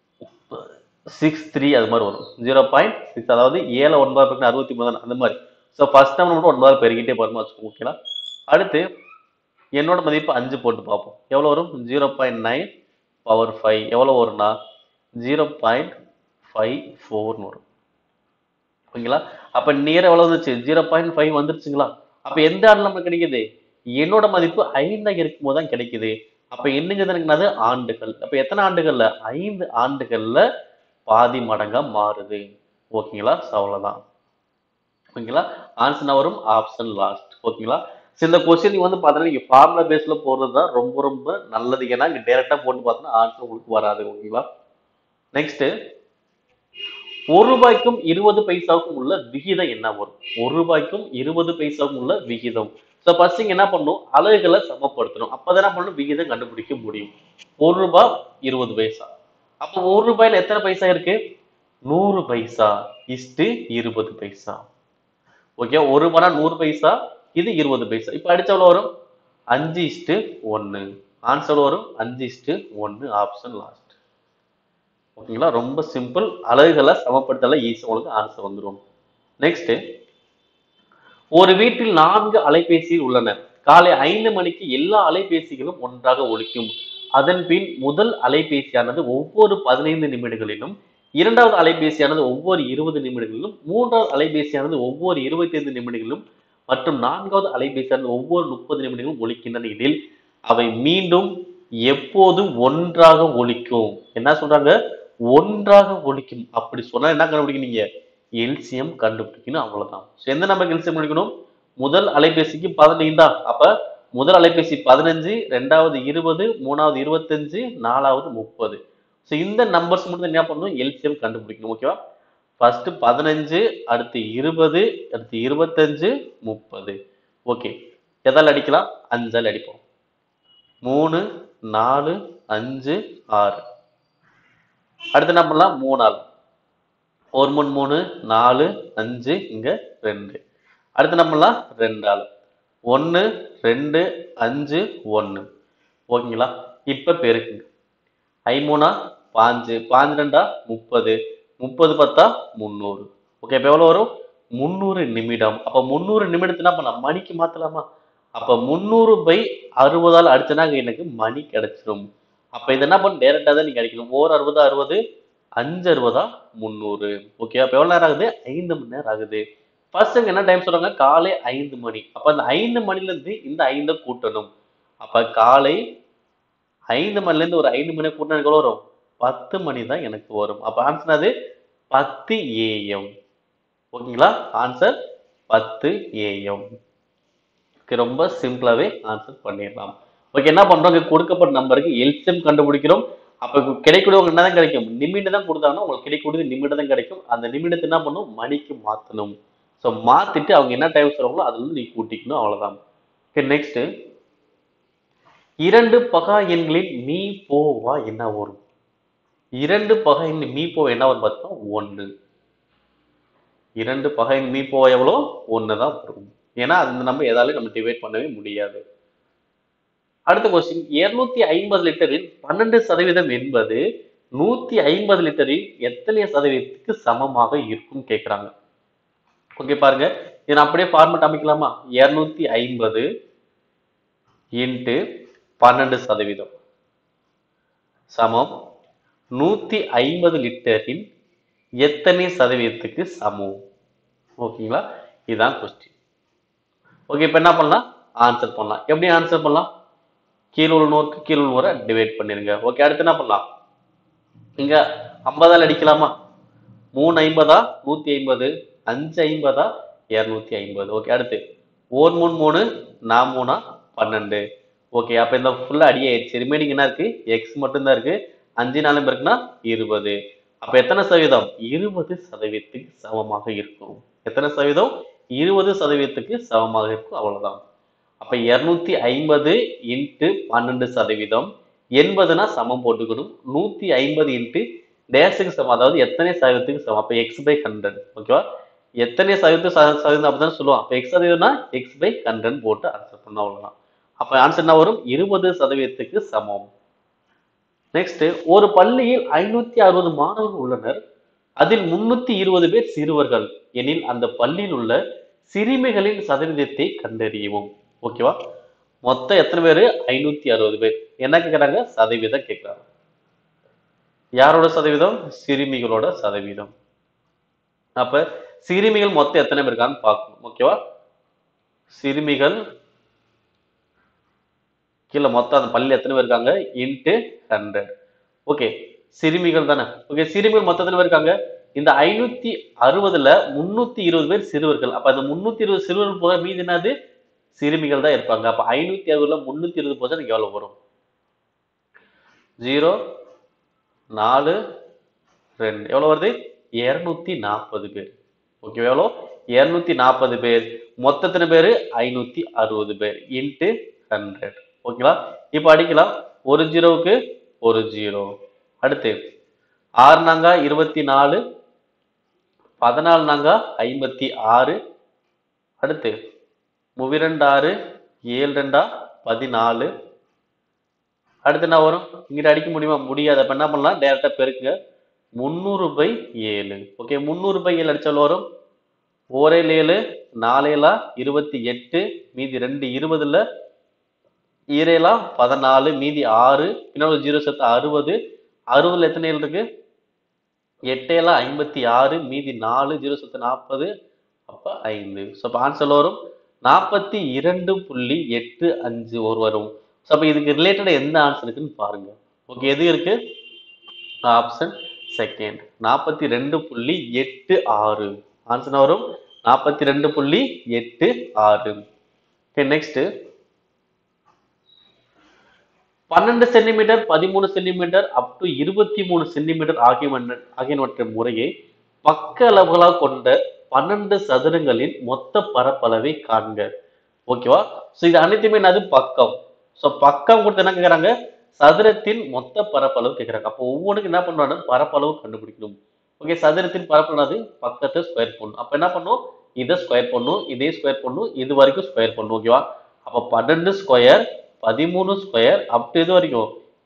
சிக்ஸ் த்ரீ அது மாதிரி வரும் ஜீரோ பாயிண்ட் சிக்ஸ் அதாவது ஏழு ஒன்பது பக்கம் அறுபத்தி மூணு அந்த மாதிரி ஸோ ஃபர்ஸ்ட் டைம் மட்டும் ஒன்பது பெருகிட்டே போகிறோமா வச்சுக்கோங்க ஓகேங்களா அடுத்து என்னோட மதிப்பு அஞ்சு போட்டு பார்ப்போம் எவ்வளோ வரும் zero point nine power five எவ்வளோ வரும்னா ஜீரோ பாயிண்ட் ஃபைவ் ஃபோர்னு வரும் ஓகேங்களா அப்போ நியர் எவ்வளோ வந்துச்சு ஜீரோ பாயிண்ட் ஃபைவ் வந்துருச்சுங்களா அப்போ எந்த ஆண்டு நமக்கு கிடைக்குது என்னோட மதிப்பு ஐந்தாக இருக்கும்போது தான் கிடைக்குது அப்போ என்னங்கிறது எனக்கு என்னது ஆண்டுகள் அப்போ எத்தனை ஆண்டுகள்ல ஐந்து ஆண்டுகள்ல பாதி மடங்கா மாறுது ஓகேங்களா ஸோ அவ்வளோதான் ஓகேங்களா ஆன்சர் வரும் ஆப்ஷன் லாஸ்ட் ஓகேங்களா ஸோ இந்த கொஸ்டின் வந்து பார்த்தீங்கன்னா நீங்கள் ஃபார்முலா பேஸில் போடுறது தான் ரொம்ப ரொம்ப நல்லது ஏன்னா இங்கே டேரெக்டாக போட்டு பார்த்தோன்னா ஆன்சர் உங்களுக்கு வராது ஓகேங்களா நெக்ஸ்ட் ஒரு ரூபாய்க்கும் இருபது பைசாவுக்கும் உள்ள விகிதம் என்ன வரும் ஒரு ரூபாய்க்கும் இருபது பைசாவுக்கும் உள்ள விகிதம் ஸோ ஃபர்ஸ்ட் இங்க என்ன பண்ணணும் அலகுகளை சமப்படுத்தணும் அப்பதான் என்ன பண்ணணும் விகிதம் கண்டுபிடிக்க முடியும் ஒரு ரூபாய் இருபது பைசா அப்போ ஒரு ரூபாயில எத்தனை பைசா இருக்கு நூறு பைசா இஸ்டு இருபது பைசா ஓகே ஒரு ரூபாய்னா நூறு பைசா இது இருபது பைசா இப்போ அடிச்ச எவ்வளோ வரும் அஞ்சு இஸ்டு ஒன்று ஆன்சர் வரும் அஞ்சு இஸ்டு ஒன்று ஆப்ஷன் லாஸ்ட் ஓகேங்களா ரொம்ப சிம்பிள் அலகுகளை சமப்படுத்தல ஈஸி உங்களுக்கு ஆன்சர் வந்துடும் நெக்ஸ்ட் ஒரு வீட்டில் நான்கு அலைபேசி உள்ளன காலை ஐந்து மணிக்கு எல்லா அலைபேசிகளும் ஒன்றாக ஒலிக்கும் அதன் பின் முதல் அலைபேசியானது ஒவ்வொரு பதினைந்து நிமிடங்களிலும் இரண்டாவது அலைபேசியானது ஒவ்வொரு இருபது நிமிடங்களிலும் மூன்றாவது அலைபேசியானது ஒவ்வொரு இருபத்தைந்து நிமிடங்களிலும் மற்றும் நான்காவது அலைபேசியானது ஒவ்வொரு முப்பது நிமிடங்களும் ஒலிக்கின்றன எனில் அவை மீண்டும் எப்போது ஒன்றாக ஒலிக்கும் என்ன சொல்றாங்க ஒன்றாக ஒலிக்கும் அப்படி சொன்னா என்ன கண்டுபிடிக்கிறீங்க எல்சிஎம் கண்டுபிடிக்கணும் அவ்வளவுதான் So, எந்த நம்பருக்கு எல்சிஎம் கண்டுபிடிக்கணும் முதல் அலைபேசிக்கு பதினைந்தா அப்ப முதல் அலைபேசி பதினஞ்சு ரெண்டாவது இருபது மூணாவது இருபத்தஞ்சு நாலாவது முப்பது ஸோ இந்த நம்பர்ஸ் மட்டும் என்ன பண்ணணும் எல்சிஎம் கண்டுபிடிக்கணும் ஓகேவா ஃபர்ஸ்ட் பதினஞ்சு அடுத்து இருபது அடுத்து இருபத்தஞ்சு முப்பது ஓகே எதால் அடிக்கலாம் அஞ்சால் அடிப்போம் மூணு நாலு அஞ்சு ஆறு அடுத்து என்ன பண்ணலாம் மூணால் ஒரு மூணு மூணு நாலு அஞ்சு இங்க ரெண்டு அடுத்து என்ன பண்ணலாம் ரெண்டால் ஒன்று ரெண்டு அஞ்சு ஒன்று ஓகேங்களா இப்போ பெருக்குங்க ஐ மூணா பாஞ்சு பாஞ்சு ரெண்டா முப்பது முப்பது பத்தா முந்நூறு ஓகே இப்போ எவ்வளோ வரும் முந்நூறு நிமிடம் அப்போ முந்நூறு நிமிடத்துனா பண்ணலாம் மணிக்கு மாற்றலாமா அப்போ முந்நூறு பை அறுபதால் அடிச்சனாங்க எனக்கு மணி கிடைச்சிரும் அப்போ இது என்ன பண்ண டேரெக்டாக தான் நீங்கள் அடிக்கணும் ஓர் அறுபதா அறுபது அஞ்சு அறுபதா முந்நூறு ஓகே அப்போ எவ்வளோ நேரம் ஆகுது ஐந்து மணி நேரம் ஆகுது ஃபர்ஸ்ட் என்ன டைம் சொல்றாங்க காலை ஐந்து மணி அப்போ அந்த ஐந்து மணிலேருந்து இந்த ஐந்தை கூட்டணும் அப்போ காலை ஐந்து மணிலேருந்து ஒரு ஐந்து மணி கூட்டினா எனக்கு எவ்வளோ வரும் பத்து மணி தான் எனக்கு வரும் அப்போ ஆன்சர் அது பத்து ஏஎம் ஓகேங்களா ஆன்சர் பத்து ஏஎம் ரொம்ப சிம்பிளாவே ஆன்சர் பண்ணிடலாம் ஓகே என்ன பண்றோம் இங்க கொடுக்கப்பட்ட நம்பருக்கு எல்சிஎம் கண்டுபிடிக்கிறோம் அப்ப கிடைக்கக்கூடியவங்க என்ன தான் கிடைக்கும் நிமிடம் தான் கொடுத்தாங்கன்னா உங்களுக்கு கிடைக்கக்கூடியது நிமிடம் தான் கிடைக்கும் அந்த நிமிடத்தை என்ன பண்ணும் மணிக்கு மாத்தணும் ஸோ மாத்திட்டு அவங்க என்ன டைம் சொல்றாங்களோ அதுல இருந்து நீ கூட்டிக்கணும் அவ்வளவுதான் ஓகே நெக்ஸ்ட் இரண்டு பகா எண்களின் மீ போவா என்ன வரும் இரண்டு பகா எண் மீ போவா என்ன வரும் பார்த்தோம் ஒன்று இரண்டு பகை மீ போவா எவ்வளோ ஒன்று தான் வரும் ஏன்னா அந்த நம்ம எதாலையும் நம்ம டிவைட் பண்ணவே முடியாது அடுத்த கொஸ்டின் இருநூத்தி ஐம்பது லிட்டரில் பன்னெண்டு சதவீதம் என்பது நூத்தி ஐம்பது லிட்டரில் எத்தனை சதவீதத்துக்கு சமமாக இருக்கும் கேட்குறாங்க ஓகே பாருங்க இதை நான் அப்படியே ஃபார்மட் அமைக்கலாமா இருநூத்தி ஐம்பது இன்ட்டு பன்னெண்டு சதவீதம் சமம் நூத்தி ஐம்பது லிட்டரின் எத்தனை சதவீதத்துக்கு சமம் ஓகேங்களா இதுதான் கொஸ்டின் ஓகே இப்போ என்ன பண்ணலாம் ஆன்சர் பண்ணலாம் எப்படி ஆன்சர் பண்ணலாம் கீழ் உள்ள நூறுக்கு கீழ் உள்ள நூறை டிவைட் பண்ணிருங்க ஓகே அடுத்து என்ன பண்ணலாம் இங்க ஐம்பதால் அடிக்கலாமா மூணு ஐம்பதா நூத்தி ஐம்பது அஞ்சு ஐம்பதா இரநூத்தி ஐம்பது ஓகே அடுத்து ஓர் மூணு மூணு நான் மூணா பன்னெண்டு ஓகே அப்ப இந்த ஃபுல்லா அடி ஆயிடுச்சு ரிமைனிங் என்ன இருக்கு எக்ஸ் மட்டும்தான் இருக்கு அஞ்சு நாலு இருக்குன்னா இருபது அப்ப எத்தனை சதவீதம் இருபது சதவீதத்துக்கு சமமாக இருக்கும் எத்தனை சதவீதம் இருபது சதவீதத்துக்கு சமமாக இருக்கும் அவ்வளவுதான் அப்ப இருநூத்தி ஐம்பது இன்ட்டு பன்னெண்டு சதவீதம் எண்பதுனா சமம் போட்டுக்கணும் நூத்தி ஐம்பது இன்ட்டு டேஸுக்கு சமம் அதாவது எத்தனை சதவீதத்துக்கு சமம் அப்ப எக்ஸ் பை ஹண்ட்ரட் ஓகேவா எத்தனை சதவீதம் சத- சதவீதம் அப்படிதான் சொல்லுவோம் அப்ப எக்ஸ் சதவீதம்னா எக்ஸ் பை ஹண்ட்ரட் போட்டு ஆன்சர் பண்ண அவ்வளவுதான் அப்ப ஆன்சர் என்ன வரும் இருபது சதவீதத்துக்கு சமம் நெக்ஸ்ட் ஒரு பள்ளியில் ஐநூத்தி அறுபது மாணவர்கள் உள்ளனர் அதில் முன்னூத்தி இருபது பேர் சிறுவர்கள் எனில் அந்த பள்ளியில் உள்ள சிறுமிகளின் சதவீதத்தை கண்டறியவும் ஓகேவா மொத்தம் எத்தனை பேர் ஐநூத்தி அறுபது பேர் என்ன கேக்குறாங்க சதவீதம் கேட்குறாங்க யாரோட சதவீதம் சிறுமிகளோட சதவீதம் அப்ப சிறுமிகள் மொத்தம் எத்தனை பேர் இருக்கான்னு பார்க்கணும் ஓகேவா சிறுமிகள் கீழே மொத்தம் அந்த பள்ளி எத்தனை பேர் இருக்காங்க இன்ட்டு ஹண்ட்ரட் ஓகே சிறுமிகள் தானே ஓகே சிறுமிகள் மொத்தம் எத்தனை பேர் இருக்காங்க இந்த ஐநூத்தி அறுபதுல முன்னூத்தி இருபது பேர் சிறுவர்கள் அப்ப அந்த முன்னூத்தி இருபது சிறுவர்கள் போக மீதி என்னது சிறுமிகள் தான் இருப்பாங்க அப்ப ஐநூத்தி அறுபதுல முன்னூத்தி இருபது போச்சா எனக்கு எவ்வளவு வரும் ஜீரோ நாலு ரெண்டு எவ்வளவு வருது இருநூத்தி நாற்பது பேர் ஓகே எவ்வளோ இருநூத்தி நாற்பது பேர் மொத்தத்தின பேர் ஐநூத்தி அறுபது பேர் இன்ட்டு ஹண்ட்ரட் ஓகேங்களா இப்போ அடிக்கலாம் ஒரு ஜீரோவுக்கு ஒரு ஜீரோ அடுத்து ஆறு நாங்கா இருபத்தி நாலு பதினாலு நாங்கா ஐம்பத்தி ஆறு அடுத்து முவிரெண்டு ஆறு ஏழு ரெண்டா பதினாலு அடுத்து என்ன வரும் இங்கிட்ட அடிக்க முடியுமா முடியாது அப்ப என்ன பண்ணலாம் டைரக்டா பெருக்குங்க முந்நூறு பை ஏழு ஓகே முந்நூறு பை ஏழு அடிச்சாலும் வரும் ஓரேழு ஏழு நாலேலா இருபத்தி எட்டு மீதி ரெண்டு இருபதுல ஈரேலா பதினாலு மீதி ஆறு பின்னாடி ஜீரோ சேர்த்து அறுபது அறுபதுல எத்தனை ஏழு இருக்கு எட்டேலா ஐம்பத்தி ஆறு மீதி நாலு ஜீரோ சேர்த்து நாற்பது அப்ப ஐந்து ஸோ அப்போ ஆன்சர் வரும் நாற்பத்தி இரண்டு புள்ளி எட்டு அஞ்சு ஒரு வரும் ஸோ அப்போ இதுக்கு ரிலேட்டடாக எந்த ஆன்சர் இருக்குன்னு பாருங்க ஓகே எது இருக்கு ஆப்ஷன் செகண்ட் நாற்பத்தி ரெண்டு புள்ளி எட்டு ஆறு ஆன்சர் வரும் நாற்பத்தி ரெண்டு புள்ளி எட்டு ஆறு ஓகே நெக்ஸ்ட் பன்னெண்டு சென்டிமீட்டர் பதிமூணு சென்டிமீட்டர் அப் டு இருபத்தி மூணு சென்டிமீட்டர் ஆகியவற்ற ஆகியவற்றை முறையே பக்க அளவுகளாக கொண்ட பன்னெண்டு சதுரங்களின் மொத்த பரப்பளவை காண்க ஓகேவா ஸோ இது அனைத்துமே என்னது பக்கம் ஸோ பக்கம் கொடுத்து என்ன கேட்குறாங்க சதுரத்தின் மொத்த பரப்பளவு கேட்குறாங்க அப்போ ஒவ்வொன்றுக்கும் என்ன பண்ணுவாங்க பரப்பளவு கண்டுபிடிக்கணும் ஓகே சதுரத்தின் பரப்பளவு பக்கத்தை ஸ்கொயர் பண்ணும் அப்போ என்ன பண்ணும் இதை ஸ்கொயர் பண்ணும் இதே ஸ்கொயர் பண்ணும் இது வரைக்கும் ஸ்கொயர் பண்ணும் ஓகேவா அப்போ பன்னெண்டு ஸ்கொயர் பதிமூணு ஸ்கொயர் அப் டு இது வரைக்கும்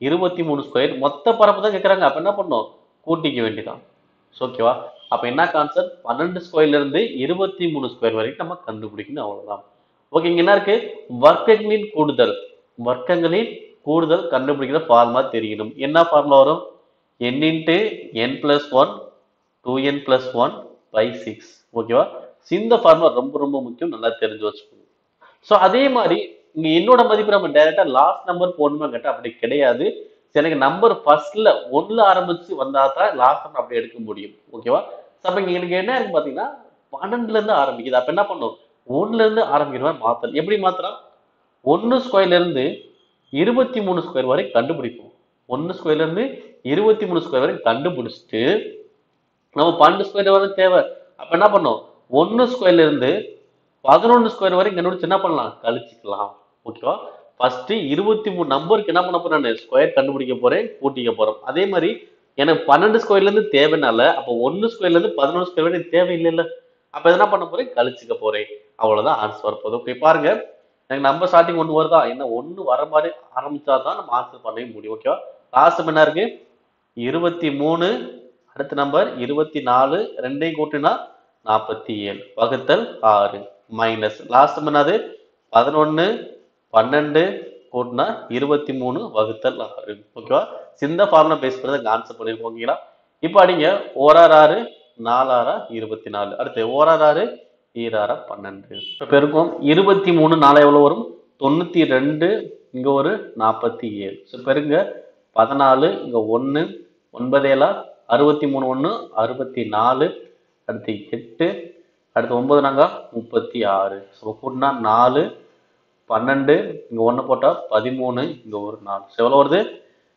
இருபத்தி மூணு ஸ்கொயர் மொத்த பரப்பு தான் கேட்குறாங்க அப்போ என்ன பண்ணணும் கூட்டிக்க வேண்டியதான் ஓகேவா அப்போ என்ன கான்செப்ட் பன்னெண்டு ஸ்கொயர்ல இருந்து இருபத்தி மூணு ஸ்கொயர் வரைக்கும் நம்ம கண்டுபிடிக்கணும் அவ்வளவுதான் ஓகே இங்க என்ன இருக்கு வர்க்கங்களின் கூடுதல் வர்க்கங்களின் கூடுதல் கண்டுபிடிக்கிற ஃபார்முலா தெரியணும் என்ன ஃபார்முலா வரும் n into n plus one two n plus one by six ஓகேவா இந்த ஃபார்முலா ரொம்ப ரொம்ப முக்கியம் நல்லா தெரிஞ்சு வச்சுக்கணும் ஸோ அதே மாதிரி இங்க என்னோட மதிப்பு நம்ம டைரக்டா லாஸ்ட் நம்பர் போடணுமா கேட்டா அப்படி கிடையாது சரி, எனக்கு நம்பர் ஃபர்ஸ்ட்ல ஒன்ல ஆரம்பிச்சு வந்தா தான் லாஸ்ட் நம்பர் அப்படி எடுக்க முடியும் ஓகேவா ஸோ அப்ப இங்க எனக்கு என்ன இருக்கு பாத்தீங்கன்னா பன்னெண்டுல இருந்து ஆரம்பிக்குது அப்ப என்ன பண்ணும் ஒண்ணுல இருந்து ஆரம்பிக்கிற மாதிரி மாத்தலாம் எப்படி மாத்தலாம் ஒன்னு ஸ்கொயர்ல இருந்து இருபத்தி மூணு ஸ்கொயர் வரை கண்டுபிடிப்போம் ஒன்னு ஸ்கொயர்ல இருந்து இருபத்தி மூணு ஸ்கொயர் வரை கண்டுபிடிச்சிட்டு நம்ம பன்னெண்டு ஸ்கொயர் வரை தேவை அப்ப என்ன பண்ணோம் ஒன்னு ஸ்கொயர்ல இருந்து பதினொன்று ஸ்கொயர் வரை கண்டுபிடிச்சு என்ன பண்ணலாம் கழிச்சுக்கலாம் ஓகேவா ஃபர்ஸ்ட் இருபத்தி மூணு நம்பருக்கு என்ன பண்ண போறேன் நான் ஸ்கொயர் கண்டுபிடிக்க போறேன் கூட்டிக்க போறோம் அதே மாதிரி எனக்கு பன்னெண்டு ஸ்கொயர்ல இருந்து தேவைனால அப்போ ஒன்னு ஸ்கொயர்ல இருந்து பதினொன்று ஸ்கொயர் வரை தேவை இல்லைல்ல அப்ப என்ன பண்ண போறேன் கழிச்சுக்க போறேன் அவ்வளவுதான் ஆன்சர் வரப்போகுது ஓகே பாருங்க எனக்கு நம்பர் ஸ்டார்டிங் ஒன்று வருதா என்ன ஒன்று வர மாதிரி ஆரம்பிச்சா தான் நம்ம ஆன்சர் பண்ணவே முடியும் ஓகேவா லாஸ்ட் என்ன இருக்கு இருபத்தி மூணு அடுத்த நம்பர் இருபத்தி நாலு ரெண்டையும் கூட்டினா நாற்பத்தி ஏழு வகுத்தல் ஆறு மைனஸ் லாஸ்ட் என்னது பதினொன்று பன்னெண்டு கூட்டினா இருபத்தி மூணு வகுத்தல் ஆறு ஓகேவா இந்த ஃபார்முலா பேஸ் பண்ணி தான் ஆன்சர் பண்ணிருக்கோம் ஓகேங்களா இப்போ அடிங்க ஓரார் ஆறு நாலாரா இருபத்தி நாலு அடுத்து ஓரார் ஆறு ஈராரா பன்னெண்டு இப்போ பெருக்கும் இருபத்தி மூணு நாலு எவ்வளோ வரும் தொண்ணூத்தி ரெண்டு இங்க ஒரு நாற்பத்தி ஏழு ஸோ பெருங்க பதினாலு இங்க ஒன்று ஒன்பதேலா அறுபத்தி மூணு ஒன்று அறுபத்தி நாலு அடுத்து எட்டு அடுத்து ஒன்பது நாங்க முப்பத்தி ஆறு ஸோ கூட்டினா நாலு பன்னெண்டு இங்க ஒன்று போட்டால் பதிமூணு இங்க ஒரு நாலு ஸோ எவ்வளோ வருது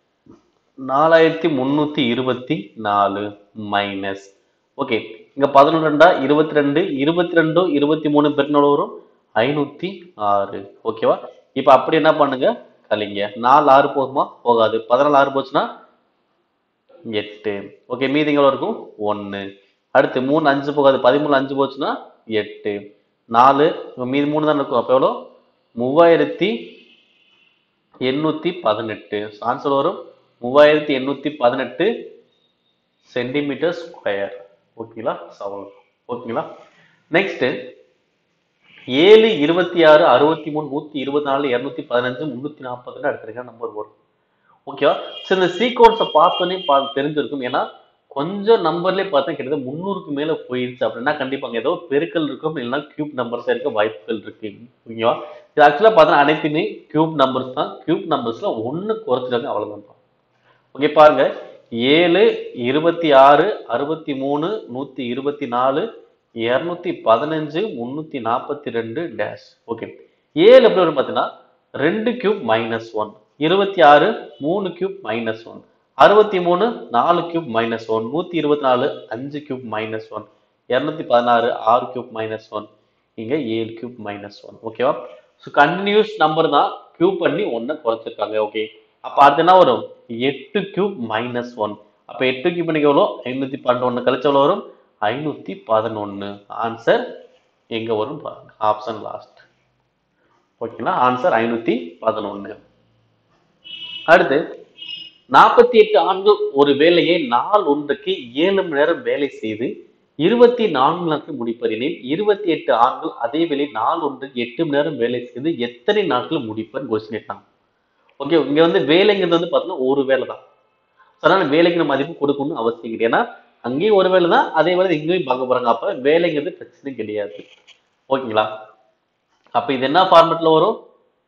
நாலாயிரத்தி முந்நூற்றி இருபத்தி நாலு மைனஸ் ஓகே இங்க பதினொன்று ரெண்டா இருபத்தி ரெண்டு இருபத்தி ரெண்டு இருபத்தி மூணு பெருக்கினோட வரும் ஐநூத்தி ஆறு ஓகேவா இப்போ அப்படி என்ன பண்ணுங்க கழிங்க நாலு ஆறு போகுமா போகாது பதினாலு ஆறு போச்சுன்னா எட்டு ஓகே மீதி எவ்வளோ இருக்கும் ஒன்று அடுத்து மூணு அஞ்சு போகாது பதிமூணு அஞ்சு போச்சுன்னா எட்டு நாலு இப்ப மீதி மூணு தான் இருக்கும் அப்போ எவ்வளோ மூவாயிரத்தி எண்ணூற்றி பதினெட்டு ஆன்சர் வரும் மூவாயிரத்தி எண்ணூற்றி பதினெட்டு சென்டிமீட்டர் ஸ்கொயர் ஓகேங்களா சவல் ஓகேங்களா நெக்ஸ்ட் ஏழு இருபத்தி ஆறு அறுபத்தி மூணு நூற்றி இருபத்தி நாலு இரநூத்தி பதினஞ்சு முந்நூற்றி நாற்பதுன்னு அடுத்திருக்க நம்பர் வரும் ஓகேவா சரி இந்த சீக்வன்ஸை பார்த்தோன்னே பா தெரிஞ்சிருக்கும் ஏன்னா கொஞ்சம் நம்பர்லேயே பார்த்தா கிட்டத்தட்ட முந்நூறுக்கு மேலே போயிடுச்சு அப்படின்னா கண்டிப்பாக அங்கே ஏதோ பெருக்கல் இருக்கும் இல்லைன்னா கியூப் நம்பர்ஸாக இருக்க வாய்ப்புகள் இருக்கு ஓகேவா இது ஆக்சுவலாக பார்த்தா அனைத்துமே கியூப் நம்பர்ஸ் தான் கியூப் நம்பர்ஸில் ஒன்று குறைச்சிருக்காங்க அவ்வளோதான் ஓகே பாருங்க ஏழு இருபத்தி ஆறு அறுபத்தி மூணு நூற்றி இருபத்தி நாலு இரநூத்தி பதினஞ்சு முந்நூற்றி நாற்பத்தி ரெண்டு டேஷ் ஓகே ஏழு எப்படி வரும் பார்த்தீங்கன்னா ரெண்டு கியூப் மைனஸ் ஒன் இருபத்தி ஆறு மூணு கியூப் மைனஸ் ஒன் அறுபத்தி மூணு நாலு கியூப் மைனஸ் ஒன் நூற்றி இருபத்தி நாலு அஞ்சு கியூப் மைனஸ் ஒன் இரநூத்தி பதினாறு ஆறு கியூப் மைனஸ் ஒன் இங்கே ஏழு கியூப் மைனஸ் ஒன் ஓகேவா ஸோ கண்டினியூஸ் நம்பர் தான் கியூப் பண்ணி ஒன்றை குறைச்சிருக்காங்க ஓகே அப்போ அடுத்து என்ன வரும் எட்டு கியூப் மைனஸ் ஒன் அப்போ எட்டு கியூப் பண்ணிக்கு எவ்வளோ ஐநூற்றி பன்னெண்டு ஒன்று கழிச்சு எவ்வளோ வரும் ஐநூற்றி பதினொன்று ஆன்சர் எங்கே வரும் பாருங்க ஆப்ஷன் லாஸ்ட் ஓகேங்களா ஆன்சர் ஐநூற்றி பதினொன்று அடுத்து நாற்பத்தி எட்டு ஆண்கள் ஒரு வேலையை நாள் ஒன்றுக்கு ஏழு மணி நேரம் வேலை செய்து இருபத்தி நான்கு நாட்கள் முடிப்பறினேன் இருபத்தி எட்டு ஆண்கள் அதே வேலை நாள் ஒன்றுக்கு எட்டு மணி நேரம் வேலை செய்து எத்தனை நாட்கள் முடிப்பர் கொஸ்டின் கேட்டாங்க ஓகே இங்க வந்து வேலைங்கிறது வந்து பார்த்தீங்கன்னா ஒரு வேலை தான் அதனால வேலைக்கு நம்ம மதிப்பு கொடுக்கணும்னு அவசியம் கிடையாது ஏன்னா அங்கேயும் ஒரு வேலை தான் அதே வேலை இங்கேயும் பார்க்க போறாங்க அப்ப வேலைங்கிறது பிரச்சனை கிடையாது ஓகேங்களா அப்ப இது என்ன ஃபார்மேட்ல வரும்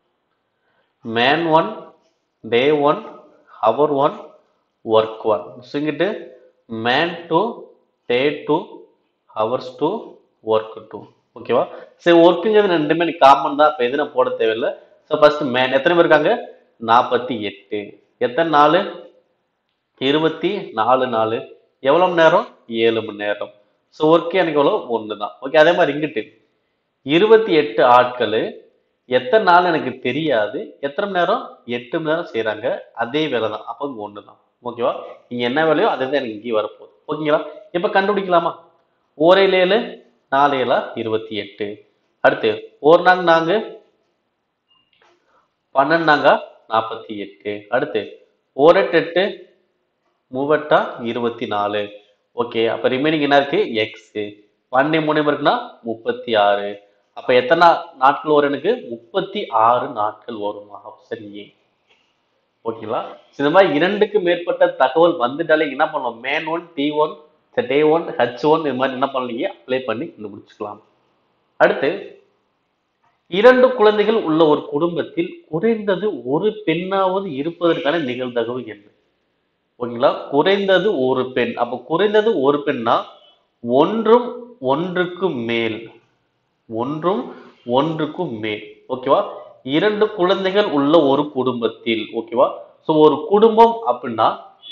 man one day one hour one work one இங்கிட்டு man two day two hours two work two ஓகேவா சரி ஒர்க்குங்கிறது ரெண்டுமே காமன் தான் இப்போ எது நான் போட தேவையில்லை ஸோ ஃபர்ஸ்ட் மேன் எத்தனை பேர் இருக்காங்க நாற்பத்தி எட்டு எத்தனை நாள் இருபத்தி நாலு நாலு எவ்வளோ மணி நேரம் ஏழு மணி நேரம் ஸோ ஒர்க்கு எனக்கு எவ்வளோ ஒன்று தான் ஓகே அதே மாதிரி இங்கிட்டு இருபத்தி எட்டு ஆட்கள் எத்தனை நாள் எனக்கு தெரியாது எத்தனை மணி நேரம் எட்டு மணி நேரம் செய்கிறாங்க அதே வேலை தான் அப்போ இங்கே ஒன்று தான் ஓகேவா இங்கே என்ன வேலையோ அதே தான் எனக்கு இங்கேயும் வரப்போகுது ஓகேங்களா இப்போ கண்டுபிடிக்கலாமா ஓரையில் ஏழு நாலு ஏழா இருபத்தி எட்டு அடுத்து ஒரு நாங்க நாங்க பன்னெண்டாங்க நாற்பத்தி எட்டு அடுத்து ஓரெட்டு எட்டு மூவெட்டா இருபத்தி நாலு ஓகே அப்ப ரிமைனிங் என்ன இருக்கு எக்ஸ் பன்னெண்டு மூணு இருக்குன்னா முப்பத்தி ஆறு அப்ப எத்தனை நா- நாட்கள் வரும் எனக்கு முப்பத்தி ஆறு நாட்கள் வரும் ஆப்ஷன் ஏ ஓகேங்களா இந்த மாதிரி இரண்டுக்கு மேற்பட்ட தகவல் வந்துட்டாலே என்ன பண்ணலாம் man one D one day one H one இது மாதிரி என்ன பண்ணலீங்க அப்ளை பண்ணி கண்டுபிடிச்சுக்கலாம் அடுத்து இரண்டு குழந்தைகள் உள்ள ஒரு குடும்பத்தில் குறைந்தது ஒரு பெண்ணாவது இருப்பதற்கான நிகழ்தகவு என்ன ஓகேங்களா குறைந்தது ஒரு பெண் அப்ப குறைந்தது ஒரு பெண்ணா ஒன்றும் ஒன்றுக்கு மேல் ஒன்றும் ஒன்றுக்கும் மேல் ஓகேவா இரண்டு குழந்தைகள் உள்ள ஒரு குடும்பத்தில் ஓகேவா சோ ஒரு குடும்பம் அப்படின்னா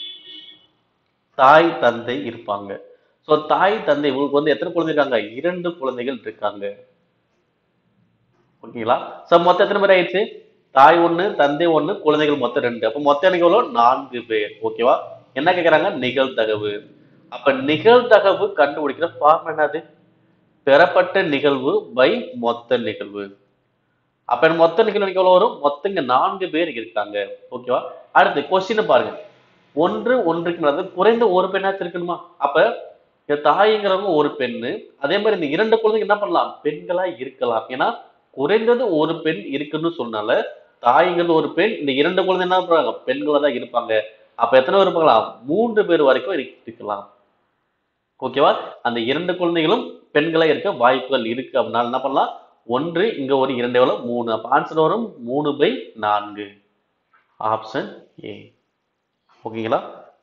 தாய் தந்தை இருப்பாங்க சோ தாய் தந்தை இவங்களுக்கு வந்து எத்தனை குழந்தை இருக்காங்க இரண்டு குழந்தைகள் இருக்காங்க ஓகேங்களா சோ மொத்தம் எத்தனை பேர் ஆயிடுச்சு தாய் ஒண்ணு தந்தை ஒண்ணு குழந்தைகள் மொத்தம் ரெண்டு அப்ப மொத்தம் எனக்கு எவ்வளவு நான்கு பேர் ஓகேவா என்ன கேக்குறாங்க நிகழ்தகவு அப்ப நிகழ்தகவு கண்டுபிடிக்கிற ஃபார்ம் என்னது பெறப்பட்ட நிகழ்வு பை மொத்த நிகழ்வு அப்ப எனக்கு மொத்த நிகழ்வு எனக்கு எவ்வளவு வரும் மொத்தம் இங்க நான்கு பேர் இருக்காங்க ஓகேவா அடுத்து கொஸ்டின் பாருங்க ஒன்று ஒன்றுக்கு மேல அதாவது குறைந்த ஒரு பெண்ணாச்சும் இருக்கணுமா அப்ப இந்த தாய்ங்கிறவங்க ஒரு பெண்ணு அதே மாதிரி இந்த இரண்டு குழந்தைங்க என்ன பண்ணலாம் பெண்களா இருக்கலாம் ஏன்னா குறைந்தது ஒரு பெண் இருக்குன்னு சொன்னால தாய்ங்கிறது ஒரு பெண் இந்த இரண்டு குழந்தை என்ன பண்றாங்க பெண்களா தான் இருப்பாங்க அப்ப எத்தனை பேர் இருப்பாங்களா மூன்று பேர் வரைக்கும் இருக்கலாம் ஓகேவா அந்த இரண்டு குழந்தைகளும் பெண்களா இருக்க வாய்ப்புகள் இருக்கு அப்படின்னால என்ன பண்ணலாம் ஒன்று இங்க ஒரு இரண்டு எவ்வளவு மூணு அப்ப ஆன்சர் வரும் மூணு பை நான்கு ஆப்ஷன் ஏ ஓகேங்களா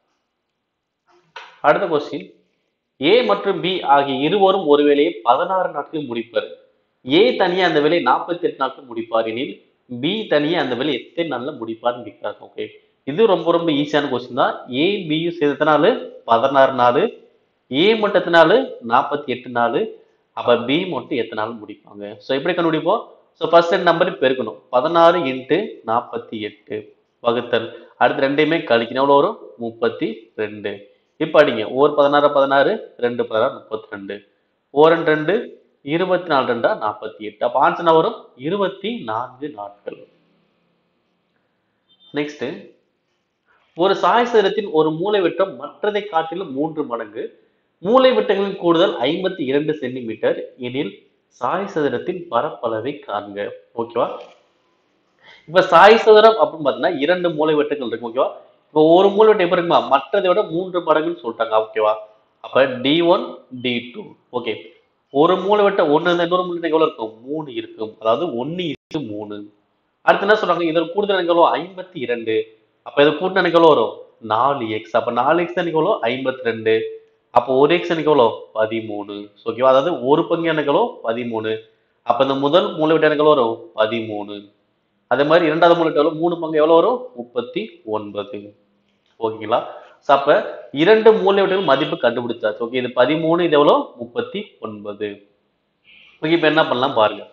அடுத்த கொஸ்டின் ஏ மற்றும் பி ஆகிய இருவரும் ஒரு வேலையை பதினாறு நாட்களில் முடிப்பர் ஏ தனியா அந்த வேலையை நாற்பத்தி எட்டு நாட்கள் முடிப்பார் எனில் பி தனியா அந்த வேலையை எத்தனை நாள்ல முடிப்பார்னு கேட்கிறாங்க ஓகே இது ரொம்ப ரொம்ப ஈஸியான கொஸ்டின் தான் ஏ பியும் சேர்த்து நாள் பதினாறு நாள் ஏ மட்டும் எத்தனை நாள் நாற்பத்தி எட்டு நாள் அப்ப பி மட்டும் எத்தனை நாள் முடிப்பாங்க ஸோ எப்படி கண்டுபிடிப்போம் ஸோ ஃபர்ஸ்ட் நம்பர் பெருக்கணும் பதினாறு இன்ட்டு நாற்பத்தி எட்டு வகுத்தல் அடுத்து ரெண்டையுமே கழிக்கணும் எவ்வளோ வரும் முப்பத்தி ரெண்டு இப்போ அடிங்க ஒரு பதினாறு பதினாறு ரெண்டு பதினாறு முப்பத்தி ரெண்டு ஓர் ரெண்டு ரெண்டு இருபத்தி நாலு ரெண்டா நாற்பத்தி எட்டு அப்போ ஆன்சர் என்ன வரும் இருபத்தி நான்கு நாட்கள் நெக்ஸ்ட் ஒரு சாய்சரத்தின் ஒரு மூலைவிட்டம் மற்றதை காட்டிலும் மூன்று மடங்கு மூலைவிட்டங்களின் கூடுதல் ஐம்பத்தி இரண்டு சென்டிமீட்டர் எனில் சாய் சதுரத்தின் பரப்பளவை காண்க ஓகேவா இப்ப சாய் சதுரம் அப்படின்னு பார்த்தீங்கன்னா இரண்டு மூலைவிட்டங்கள் இருக்கு ஓகேவா இப்போ ஒரு மூலைவிட்டம் எப்படி இருக்குமா மற்றதை விட மூன்று மடங்குன்னு சொல்லிட்டாங்க ஓகேவா அப்ப D one D two okay ஒரு மூலைவிட்டம் ஒண்ணு இருந்தா இன்னொரு மூலைவிட்டம் எவ்வளவு இருக்கும் மூணு இருக்கும் அதாவது ஒன்னு இருக்கு மூணு அடுத்து என்ன சொல்றாங்க இதோட கூடுதல் எனக்கு எவ்வளவு ஐம்பத்தி இரண்டு அப்ப இது கூட்டின எனக்கு எவ்வளவு வரும் நாலு எக்ஸ் அப்ப நாலு எக்ஸ் எனக்கு எவ்வளவு ஐம்பத்தி ரெண்டு அப்போ ஒரு எக்ஸ் எனக்கு எவ்வளோ பதிமூணு ஓகேவா அதாவது ஒரு பங்கு எனக்கு எவ்வளோ பதிமூணு அப்ப இந்த முதல் மூலைவிட்டம் எனக்கு எவ்வளோ வரும் பதிமூணு அதே மாதிரி இரண்டாவது மூலைவிட்டம் எவ்வளோ மூணு பங்கு எவ்வளோ வரும் முப்பத்தி ஒன்பது ஓகேங்களா ஸோ அப்ப இரண்டு மூலைவிட்டங்கள் மதிப்பு கண்டுபிடிச்சாச்சு ஓகே இது பதிமூணு இது எவ்வளோ முப்பத்தி ஒன்பது ஓகே இப்போ என்ன பண்ணலாம் பாருங்க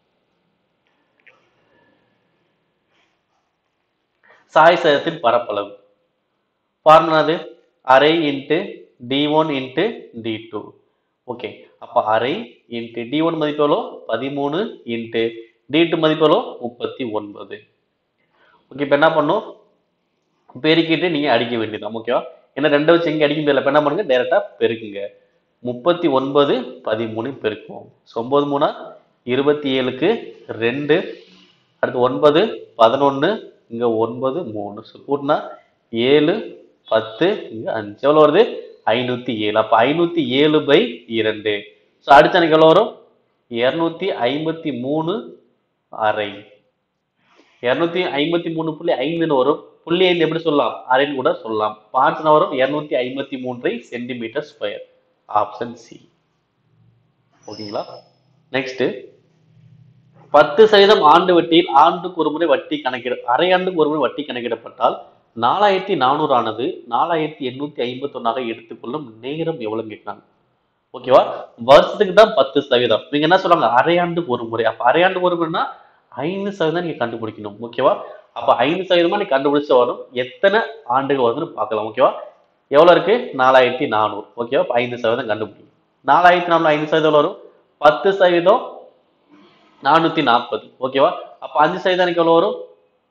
சாய் சதத்தின் பரப்பளவு ஃபார்முலா அது அரை into D one into D two okay அப்போ அரை இன்ட்டு டி ஒன் மதிப்பு எவ்வளோ பதிமூணு இன்ட்டு டி டூ மதிப்பு எவ்வளோ முப்பத்தி ஒன்பது ஓகே இப்போ என்ன பண்ணும் பெருக்கிட்டு நீங்கள் அடிக்க வேண்டியதான் ஓகேவா ஏன்னா ரெண்டை வச்சு எங்கே அடிக்க முடியல இப்போ என்ன பண்ணுங்க டைரெக்டாக பெருக்குங்க முப்பத்தி ஒன்பது பதிமூணு பெருக்குவோம் ஸோ ஒம்பது மூணா இருபத்தி ஏழுக்கு ரெண்டு அடுத்து ஒன்பது பதினொன்று இங்கே ஒன்பது மூணு ஸோ கூட்டினா ஏழு பத்து இங்கே அஞ்சு எவ்வளோ வருது ஐநூற்றி ஏழு அப்போ ஐநூற்றி ஏழு பை இரண்டு ஸோ அடுத்த எனக்கு எவ்வளோ வரும் இரநூத்தி ஐம்பத்தி மூணு அரை இரநூத்தி ஐம்பத்தி மூணு புள்ளி ஐந்துன்னு வரும் புள்ளி ஐந்து எப்படி சொல்லலாம் அரைன்னு கூட சொல்லலாம் பான்ஸ்னா வரும் இரநூத்தி ஐம்பத்தி மூன்றை சென்டிமீட்டர் ஸ்கொயர் ஆப்ஷன் சி ஓகேங்களா நெக்ஸ்ட் பத்து சதவீதம் ஆண்டு வட்டியில் ஆண்டுக்கு ஒரு முறை வட்டி கணக்கிட அரை ஆண்டுக்கு ஒரு முறை வட்டி கணக்கிடப்பட்டால் நாலாயிரத்தி நானூறு ஆனது நாலாயிரத்தி எண்ணூத்தி ஐம்பத்தி ஒன்னாக எடுத்துக்கொள்ளும் நேரம் எவ்வளவு கேட்கறாங்க ஓகேவா வருஷத்துக்கு தான் பத்து சதவீதம் நீங்க என்ன சொல்றாங்க அரையாண்டுக்கு ஒரு முறை அப்ப அரையாண்டுக்கு ஒரு முறைனா ஐந்து சதவீதம் நீங்க கண்டுபிடிக்கணும் ஓகேவா அப்ப ஐந்து சதவீதமா நீ கண்டுபிடிச்ச வரும் எத்தனை ஆண்டுகள் வருதுன்னு பார்க்கலாம் ஓகேவா எவ்வளவு இருக்கு நாலாயிரத்தி நானூறு ஓகேவா அப்ப ஐந்து சதவீதம் கண்டுபிடிக்கும் நாலாயிரத்தி நானூறு ஐந்து சதவீதம் எவ்வளவு வரும் பத்து சதவீதம் நானூத்தி நாற்பது ஓகேவா அப்ப அஞ்சு சதவீதம் எனக்கு எவ்வளவு வரும்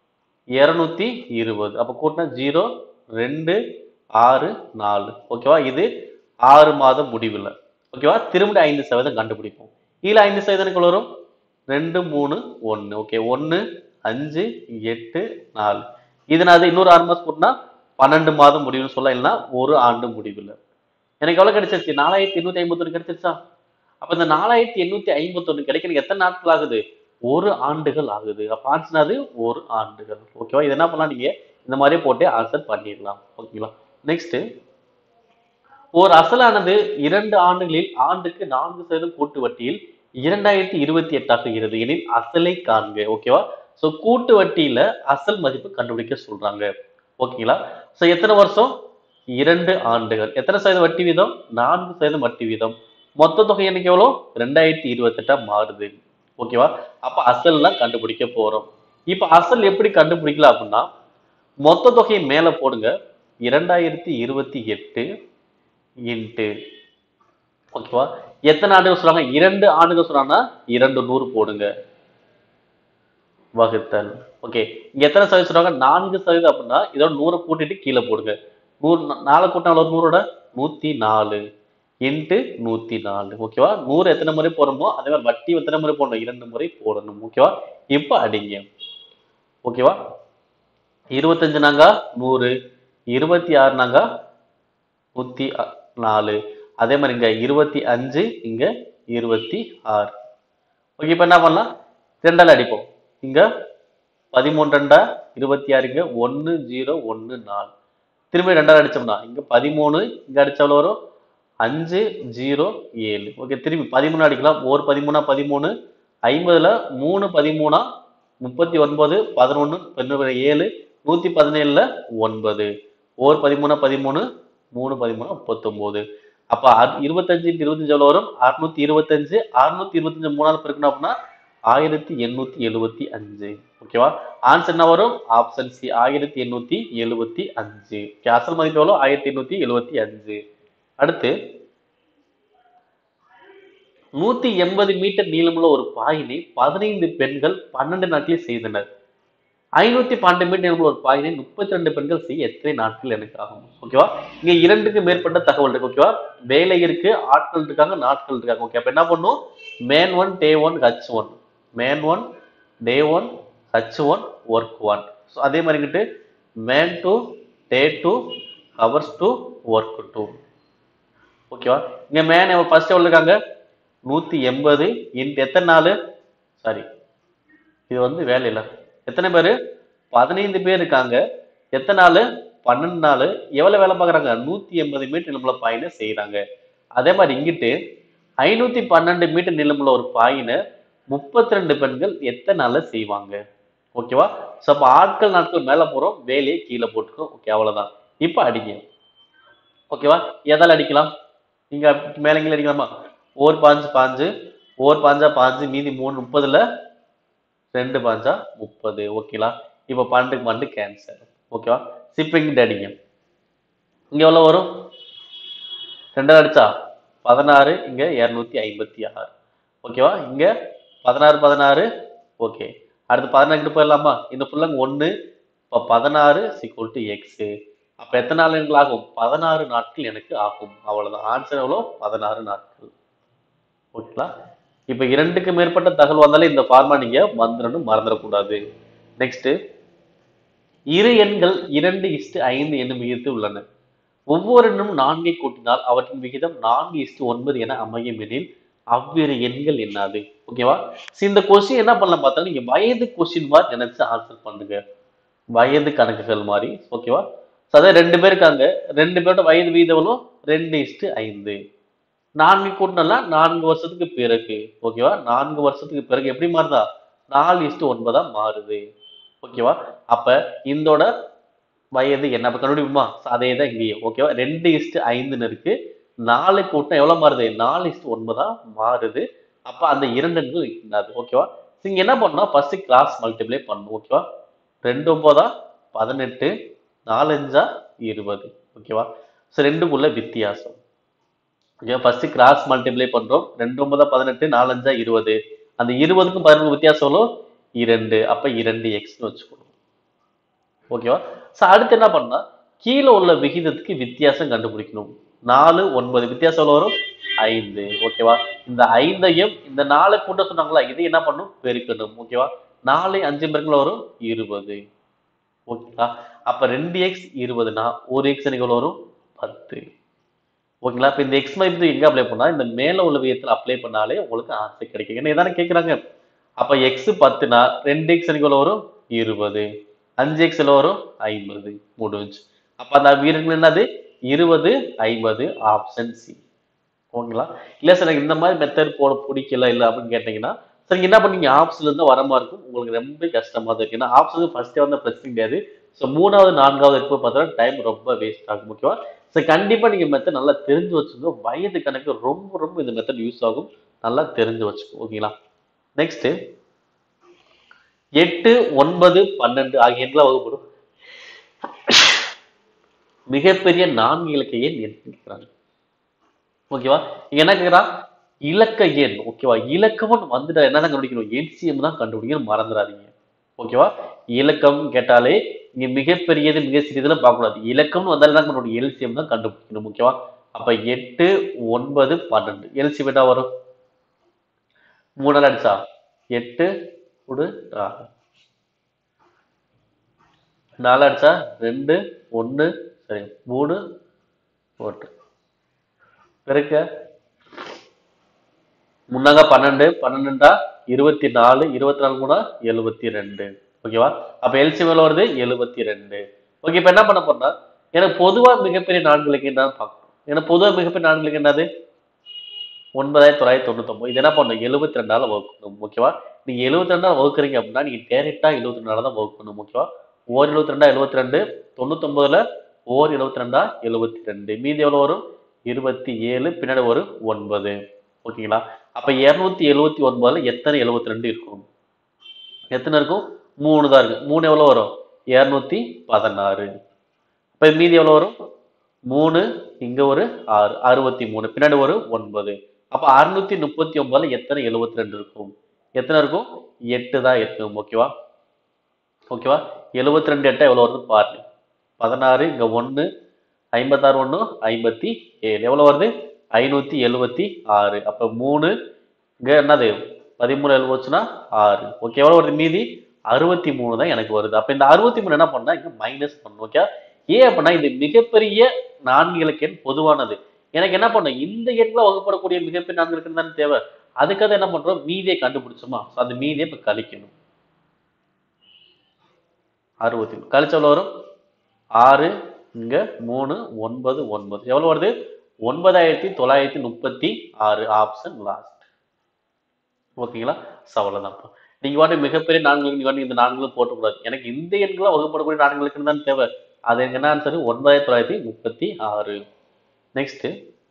இரநூத்தி இருபது அப்போ கூட்டினா ஜீரோ ரெண்டு ஆறு நாலு ஓகேவா இது ஆறு மாதம் முடிவில் ஓகேவா திரும்ப ஐந்து சதவீதம் கண்டுபிடிப்போம் கீழே ஐந்து சதவீதம் வரும் ரெண்டு மூணு ஒன்று ஓகே ஒன்று அஞ்சு எட்டு நாலு இது நான் அது இன்னொரு ஆறு மாதம் கூட்டினா பன்னெண்டு மாதம் முடிவுன்னு சொல்லலாம் இல்லைன்னா ஒரு ஆண்டு முடிவில் எனக்கு எவ்வளோ கிடைச்சிருச்சு நாலாயிரத்தி எண்ணூற்றி ஐம்பத்தொன்று கிடைச்சிருச்சா அப்போ இந்த நாலாயிரத்தி எண்ணூற்றி ஐம்பத்தொன்று கிடைக்க எனக்கு எத்தனை நாட்கள் ஆகுது ஒரு ஆண்டுகள் ஆகுது அப்போ ஆன்சர் ஒரு ஆண்டுகள் ஓகேவா இது என்ன பண்ணலாம் நீங்கள் இந்த மாதிரி போட்டு ஆன்சர் பண்ணிடலாம் ஓகேங்களா நெக்ஸ்ட் ஓர் அசலானது இரண்டு ஆண்டுகளில் ஆண்டுக்கு நான்கு சதவீதம் கூட்டு வட்டியில் இரண்டாயிரத்தி இருபத்தி எட்டாகுகிறது எனில் அசலை காண்க ஓகேவா ஸோ கூட்டு வட்டியில அசல் மதிப்பு கண்டுபிடிக்க சொல்றாங்க ஓகேங்களா ஸோ எத்தனை வருஷம் இரண்டு ஆண்டுகள் எத்தனை சதவீதம் வட்டி வீதம் நான்கு சதவீதம் வட்டி வீதம் மொத்த தொகை எனக்கு எவ்வளோ ரெண்டாயிரத்தி இருபத்தெட்டா மாறுது ஓகேவா அப்ப அசல்லாம் கண்டுபிடிக்க போறோம் இப்ப அசல் எப்படி கண்டுபிடிக்கலாம் அப்படின்னா மொத்த தொகையை மேல போடுங்க இரண்டாயிரத்தி இருபத்தி எட்டு இன்ட்டு ஓகேவா எத்தனை ஆண்டுகள் சொல்றாங்க இரண்டு ஆண்டுகள் சொல்றாங்கன்னா இரண்டு நூறு போடுங்க வகுத்தல் ஓகே இங்க எத்தனை சதவீதம் சொல்றாங்க நான்கு சதவீதம் அப்படின்னா இதோட நூறை கூட்டிட்டு கீழே போடுங்க நூறு நாலு கூட்டினா ஒரு நூறோட நூத்தி நாலு இன்ட்டு நூத்தி நாலு ஓகேவா நூறு எத்தனை முறை போடுறோமோ அதே மாதிரி வட்டி எத்தனை முறை போடணும் இரண்டு முறை போடணும் ஓகேவா இப்போ அடிங்க ஓகேவா இருபத்தஞ்சு நாங்க நூறு இருபத்தி ஆறு நாங்க நூத்தி அ- நாலு அதே மாதிரி இங்க இருபத்தி அஞ்சு இங்க இருபத்தி ஆறு ஓகே இப்போ என்ன பண்ணலாம் ரெண்டால் அடிப்போம் இங்க பதிமூணு ரெண்டா இருபத்தி ஆறு இங்க ஒன்று ஜீரோ ஒன்று நாலு திரும்பி ரெண்டாவது அடிச்சோம்னா இங்க பதிமூணு இங்க அடிச்ச எவ்வளவு வரும் அஞ்சு ஜீரோ ஏழு ஓகே திரும்பி பதிமூணு அடிக்கலாம் ஒரு பதிமூணா பதிமூணு ஐம்பதுல மூணு பதிமூணா முப்பத்தி ஒன்பது பதினொன்று பதினொன்று ஏழு நூத்தி பதினேழுல ஒன்பது ஓர் பதிமூணா பதிமூணு மூணு பதிமூணு முப்பத்தொன்பது அப்ப அ- இருபத்தஞ்சு into இருபத்தஞ்சு எவ்வளவு வரும் அறுநூத்தி இருபத்தஞ்சு அறுநூத்தி இருபத்தஞ்சு மூணாவது பெருக்கணும் அப்படின்னா ஆயிரத்தி எண்ணூத்தி எழுபத்தி அஞ்சு ஓகேவா ஆன்சர் என்ன வரும் ஆப்ஷன் சி ஆயிரத்தி எண்ணூத்தி எழுபத்தி அஞ்சு Okay, அசல் மதிப்பு எவ்வளவு ஆயிரத்தி எண்ணூத்தி எழுபத்தி அஞ்சு அடுத்து நூத்தி எண்பது மீட்டர் நீளமுள்ள ஒரு பாயினை பதினைந்து பெண்கள் பன்னெண்டு நாட்களில் செய்தனர் ஐநூத்தி பன்னெண்டு மீட்டர் நீளமுள்ள ஒரு பாயினை முப்பத்தி ரெண்டு பெண்கள் செய்ய எத்தனை நாட்கள் எனக்கு ஆகும் ஓகேவா இங்க இரண்டுக்கு மேற்பட்ட தகவல் இருக்கு ஓகேவா வேலை இருக்கு ஆட்கள் இருக்காங்க நாட்கள் இருக்காங்க ஓகே அப்ப என்ன பண்ணும் man one day one H one man one day one H one work one so அதே மாதிரிங்கிட்டு man two day two hours two work two ஓகேவா இங்க மேன் ஃபர்ஸ்ட் எவ்வளவு இருக்காங்க நூத்தி எண்பது இன்ட் எத்தனை நாள் சாரி இது வந்து வேலையில எத்தனை பேர் பதினைந்து பேர் இருக்காங்க எத்தனை நாள் பன்னெண்டு நாள் எவ்வளவு வேலை பார்க்குறாங்க நூத்தி எண்பது மீட்டர் நிலமுள்ள பாயினை செய்றாங்க அதே மாதிரி இங்கிட்டு ஐநூத்தி பன்னெண்டு மீட்டர் நிலமுள்ள ஒரு பாயினை முப்பத்தி ரெண்டு பெண்கள் எத்தனை நாள்ல செய்வாங்க ஓகேவா ஸோ அப்போ ஆட்கள் நாட்கள் மேலே போகிறோம் வேலையை கீழே போட்டுக்கோ ஓகே அவ்வளவுதான் இப்போ அடிங்க ஓகேவா எதால அடிக்கலாம் நீங்க மேலே கீழே அடிக்கலாமா ஓர் பாஞ்சு பாஞ்சு ஓர் பாஞ்சா பாஞ்சு மீதி மூணு முப்பதுல ரெண்டு பாஞ்சா முப்பது ஓகேலா இப்போ பன்னெண்டுக்கு பன்னெண்டு கேன்சர் ஓகேவா சிப்பிங் அடிங்க இங்க எவ்வளவு வரும் ரெண்டாவது அடிச்சா பதினாறு இங்க இருநூத்தி ஐம்பத்தி ஆறு ஓகேவா இங்க பதினாறு பதினாறு ஓகே அடுத்து பதினாறு போயிடலாமா இந்த ஃபுல்லாக ஒன்று இப்போ பதினாறு சிக்வல் டு எக்ஸு அப்போ எத்தனை நாள் எனக்கு ஆகும் பதினாறு நாட்கள் எனக்கு ஆகும் அவ்வளவுதான் ஆன்சர் எவ்வளோ பதினாறு நாட்கள் ஓகேங்களா இப்போ இரண்டுக்கு மேற்பட்ட தகவல் வந்தாலே இந்த ஃபார்மா நீங்க வந்துடணும் மறந்துடக்கூடாது நெக்ஸ்ட் இரு எண்கள் இரண்டு இஸ்டு ஐந்து என்னும் விகிதத்தில் உள்ளன ஒவ்வொரு எண்ணும் நான்கை கூட்டினால் அவற்றின் விகிதம் நான்கு இஸ்டு ஒன்பது என அமையும் எனில் அவ்விரு எண்கள் என்னது ஓகேவா சரி இந்த கொஸ்டின் என்ன பண்ணலாம் பார்த்தா நீங்க வயது கொஸ்டின் மாதிரி நினைச்சு ஆன்சர் பண்ணுங்க வயது கணக்குகள் மாதிரி ஓகேவா ஸோ அதான் ரெண்டு பேர் இருக்காங்க ரெண்டு பேரோட வயது விகிதம் எவ்வளோ ரெண்டு இஸ்டு ஐந்து நான்கு கூட்டினா நான்கு வருஷத்துக்கு பிறகு ஓகேவா நான்கு வருஷத்துக்கு பிறகு எப்படி மாறுதா நாலு இஸ்டு ஒன்பதா மாறுது ஓகேவா அப்ப இந்தோட வயது என்ன அப்ப கண்டுபிடிப்போமா So அதே தான் இங்கேயும் ஓகேவா ரெண்டு இஸ்டு ஐந்துன்னு இருக்கு நாலு கூட்டம் எவ்வளவு மாறுது நாலு இஸ்டு ஒன்பதா மாறுது அப்ப அந்த இரண்டு எண்கள் இருக்காது ஓகேவா So இங்க என்ன பண்ணணும் ஃபர்ஸ்ட் கிளாஸ் மல்டிப்ளை பண்ணணும் ஓகேவா ரெண்டு ஒன்பதா பதினெட்டு நாலஞ்சா இருபது ஓகேவா ஸோ ரெண்டுக்குள்ள வித்தியாசம் ஓகே ஃபர்ஸ்ட் கிராஸ் மல்டிப்ளை பண்றோம் ரெண்டு ஒன்பதா பதினெட்டு நாலஞ்சா இருபது அந்த இருபதுக்கும் பதினொன்று வித்தியாசம் எவ்வளோ இரண்டு அப்ப இரண்டு எக்ஸ்னு வச்சுக்கணும் ஓகேவா ஸோ அடுத்து என்ன பண்ணா கீழே உள்ள விகிதத்துக்கு வித்தியாசம் கண்டுபிடிக்கணும் நாலு ஒன்பது வித்தியாசம் எவ்வளவு வரும் ஐந்து ஓகேவா இந்த ஐந்தையும் இந்த நாலு கூட்ட சொன்னாங்களா இதை என்ன பண்ணும் பெருக்கணும் ஓகேவா நாலு அஞ்சு பெருக்கல வரும் இருபது ஓகேங்களா அப்ப ரெண்டு எக்ஸ் இருபதுனா ஒரு எக்ஸ் எனக்கு எவ்வளவு வரும் பத்து ஓகேங்களா இப்போ இந்த எக்ஸ் மதிப்பு எங்க அப்ளை பண்ணா இந்த மேல உள்ள விதத்தில் அப்ளை பண்ணாலே உங்களுக்கு ஆன்சர் கிடைக்கும் ஏன்னா இதானே கேட்குறாங்க அப்ப எக்ஸ் பத்துனா ரெண்டு எக்ஸ் எனக்கு எவ்வளவு வரும் இருபது அஞ்சு எக்ஸ் எவ்வளவு வரும் ஐம்பது முடிஞ்சு அப்ப அந்த வீரர்கள் என்னது இருபது ஐம்பது ஆப்ஷன் சி ஓகேங்களா இல்ல சார் எனக்கு இந்த மாதிரி மெத்தட் போட பிடிக்கல இல்லை அப்படின்னு கேட்டீங்கன்னா சார் என்ன பண்ணீங்க ஆப்ஷன்ல இருந்து வர மாதிரி இருக்கும் உங்களுக்கு ரொம்ப கஷ்டமா தான் இருக்கு ஏன்னா ஆப்ஷன் ஃபர்ஸ்டே வந்த பிரச்சனை கிடையாது ஸோ மூணாவது நான்காவது இருக்கும் பார்த்தா டைம் ரொம்ப வேஸ்ட் ஆகும் ஓகேவா ஸோ கண்டிப்பா நீங்க மெத்தட் நல்லா தெரிஞ்சு வச்சுக்கோ வயது கணக்கு ரொம்ப ரொம்ப இந்த மெத்தட் யூஸ் ஆகும் நல்லா தெரிஞ்சு வச்சுக்கோ ஓகேங்களா நெக்ஸ்ட் எட்டு ஒன்பது பன்னெண்டு ஆகிய எண்களை வகுப்படும் மிகப்பெரிய நான்கு இலக்க எண் என்ன கேட்கிறாங்க ஓகேவா இங்க என்ன கேக்குறான் இலக்க எண் ஓகேவா இலக்கம்னு வந்துட்டா என்ன தான் கண்டுபிடிக்கணும் எல்சிஎம் தான் கண்டுபிடிக்கணும் மறந்துடாதீங்க ஓகேவா இலக்கம் கேட்டாலே இங்க மிகப்பெரியது மிக சிறியதுல பார்க்கக்கூடாது இலக்கம்னு வந்தாலே தான் நம்மளுடைய எல்சிஎம் தான் கண்டுபிடிக்கணும் ஓகேவா அப்ப எட்டு ஒன்பது பன்னெண்டு எல்சிஎம் என்ன வரும் மூணு நாள் அடிச்சா எட்டு ஒரு ஆறு நாலு அடிச்சா ரெண்டு ஒன்று சரி மூணு ஒன்று பெருக்க முன்னாங்க பன்னெண்டு பன்னெண்டுண்டா இருபத்தி நாலு இருபத்தி நாலு மூணா எழுபத்தி ரெண்டு ஓகேவா அப்ப எல்சி மேல வருது எழுபத்தி ரெண்டு ஓகே இப்ப என்ன பண்ண போறோம்னா எனக்கு பொதுவா மிகப்பெரிய நான்களுக்கு என்னன்னு பார்க்கணும் எனக்கு பொதுவா மிகப்பெரிய நான்களுக்கு என்னது ஒன்பதாயிரத்தி தொள்ளாயிரத்தி தொண்ணூத்தொன்பது இது என்ன பண்ணணும் எழுபத்தி ரெண்டால வகுக்கணும் ஓகேவா நீங்க எழுபத்தி ரெண்டால வகுக்குறீங்க அப்படின்னா நீங்க டேரெக்டா எழுபத்தி ரெண்டால தான் வகுக்கணும் ஓகேவா ஓர் எழுபத்தி ரெண்டா எழுபத்தி ரெண்டு தொண்ணூத்தொன்பதுல ஓர் எழுபத்தி ரெண்டா எழுபத்தி ரெண்டு மீதி எவ்வளவு வரும் இருபத்தி ஏழு பின்னாடி ஒரு ஒன்பது ஓகேங்களா அப்ப இருநூத்தி எழுபத்தி ஒன்பதுல எத்தனை எழுபத்தி ரெண்டு இருக்கும் எத்தனை இருக்கும் மூணு தான் இருக்கு மூணு எவ்வளவு வரும் இருநூத்தி பதினாறு இப்ப மீதி எவ்வளவு வரும் மூணு இங்க ஒரு ஆறு அறுபத்தி மூணு பின்னாடி ஒரு ஒன்பது அப்ப அறுநூத்தி முப்பத்தி ஒன்பதுல எத்தனை எழுபத்தி ரெண்டு இருக்கும் எத்தனை இருக்கும் எட்டு தான் இருக்கும் ஓகேவா ஓகேவா எழுபத்தி ரெண்டு எட்டா எவ்வளவு வருது பாருங்க பதினாறு இங்க ஒண்ணு ஐம்பத்தாறு ஒண்ணு ஐம்பத்தி ஏழு எவ்வளவு வருது ஐநூத்தி எழுபத்தி ஆறு அப்ப மூணு இங்க என்னது பதிமூணு எழுபச்சுன்னா ஆறு ஓகே எவ்வளவு வருது மீதி அறுபத்தி மூணு தான் எனக்கு வருது அப்ப இந்த அறுபத்தி மூணு என்ன பண்ணா இங்க மைனஸ் பண்ணும் ஓகே ஏன் அப்படின்னா இது மிகப்பெரிய நான்கு இலக்க எண் பொதுவானது எனக்கு என்ன பண்ணும் இந்த எண்ணில் வகுப்படக்கூடிய மிகப்பெரிய நான்கு இலக்கம் தானே தேவை அதுக்காக என்ன பண்றோம் மீதியை கண்டுபிடிச்சோமா ஸோ அந்த மீதியை இப்ப கழிக்கணும் அறுபத்தி மூணு கழிச்சு எவ்வளவு வரும் ஆறு இங்க மூணு ஒன்பது ஒன்பது எவ்வளவு வருது ஒன்பதாயிரத்தி தொள்ளாயிரத்தி முப்பத்தி ஆறு ஆப்ஷன் லாஸ்ட் ஓகேங்களா ஸோ அவ்வளோதான் நீங்க வாட்டி மிகப்பெரிய நான்கு நீங்க வாட்டி இந்த நான்குகளும் போட்டக்கூடாது எனக்கு இந்த எண்களாக வகுப்படக்கூடிய நான்குகளுக்கு தான் தேவை அது எனக்கு என்ன ஆன்சர் ஒன்பதாயிரத்தி தொள்ளாயிரத்தி முப்பத்தி ஆறு நெக்ஸ்ட்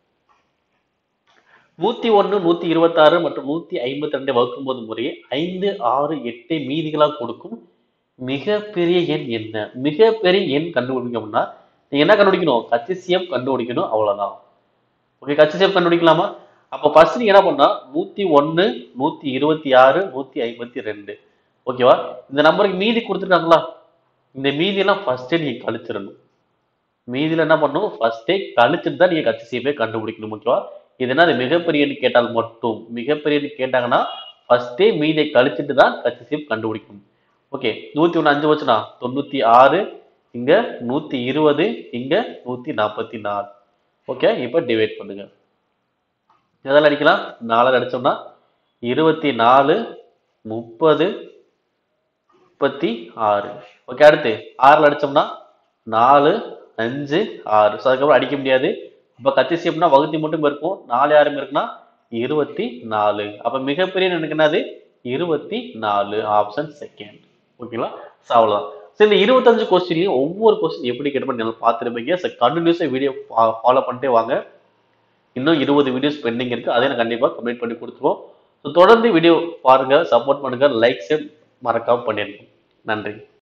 நூத்தி ஒண்ணு நூத்தி இருபத்தாறு மற்றும் நூத்தி ஐம்பத்தி ரெண்டை வகுக்கும் போது முறையே ஐந்து ஆறு எட்டை மீதிகளாக கொடுக்கும் மிகப்பெரிய எண் என்ன மிகப்பெரிய எண் கண்டுபிடிக்கணும்னா நீங்க என்ன கண்டுபிடிக்கணும் கச்சிசியம் கண்டுபிடிக்கணும் அவ்வளவுதான் ஓகே கச்சிசியம் கண்டுபிடிக்கலாமா அப்போ ஃபர்ஸ்ட் நீங்க என்ன பண்ணா நூத்தி ஒண்ணு நூத்தி இருபத்தி ஆறு நூத்தி ஐம்பத்தி ரெண்டு ஓகேவா இந்த நம்பருக்கு மீதி கொடுத்துருக்காங்களா இந்த மீதி எல்லாம் ஃபர்ஸ்டே நீங்க கழிச்சிடணும் மீதியில என்ன பண்ணணும் ஃபர்ஸ்டே கழிச்சுட்டு தான் நீங்க கச்சிசியமே கண்டுபிடிக்கணும் ஓகேவா இது என்ன அது மிகப்பெரிய எண் கேட்டால் மட்டும் மிகப்பெரிய எண் கேட்டாங்கன்னா ஃபர்ஸ்டே மீதியை கழிச்சிட்டு தான் கச்சிசியம் கண்டுபிடிக்கணும் ஓகே நூத்தி ஒண்ணு அஞ்சு வச்சுனா தொண்ணூத்தி ஆறு இங்க நூத்தி இருபது இங்க நூத்தி நாற்பத்தி நாலு ஓகே இப்போ டிவைட் பண்ணுங்க எதால அடிக்கலாம் நாலால் அடிச்சோம்னா இருபத்தி நாலு முப்பது முப்பத்தி ஆறு ஓகே அடுத்து ஆறில் அடிச்சோம்னா நாலு அஞ்சு ஆறு ஸோ அதுக்கப்புறம் அடிக்க முடியாது அப்போ கத்திசியம்னா வகுத்தி மட்டும் இருக்கும் நாலு யாரும் இருக்குன்னா இருபத்தி நாலு அப்போ மிகப்பெரிய எனக்கு என்னது இருபத்தி நாலு ஆப்ஷன் செகண்ட் ஓகேங்களா ஸோ அவ்வளோதான் ஸோ இந்த இருபத்தஞ்சு கொஸ்டின்லையும் ஒவ்வொரு கொஸ்டின் எப்படி கேட்டு நீங்கள் பார்த்துருப்பீங்க ஸோ கண்டினியூஸாக வீடியோ ஃபாலோ பண்ணிட்டே வாங்க இன்னும் இருபது வீடியோஸ் பெண்டிங் இருக்கு அதை நான் கண்டிப்பாக கம்ப்ளீட் பண்ணி கொடுத்துருவோம் ஸோ தொடர்ந்து வீடியோ பாருங்க சப்போர்ட் பண்ணுங்க லைக்ஸ் மறக்காம பண்ணிருங்க நன்றி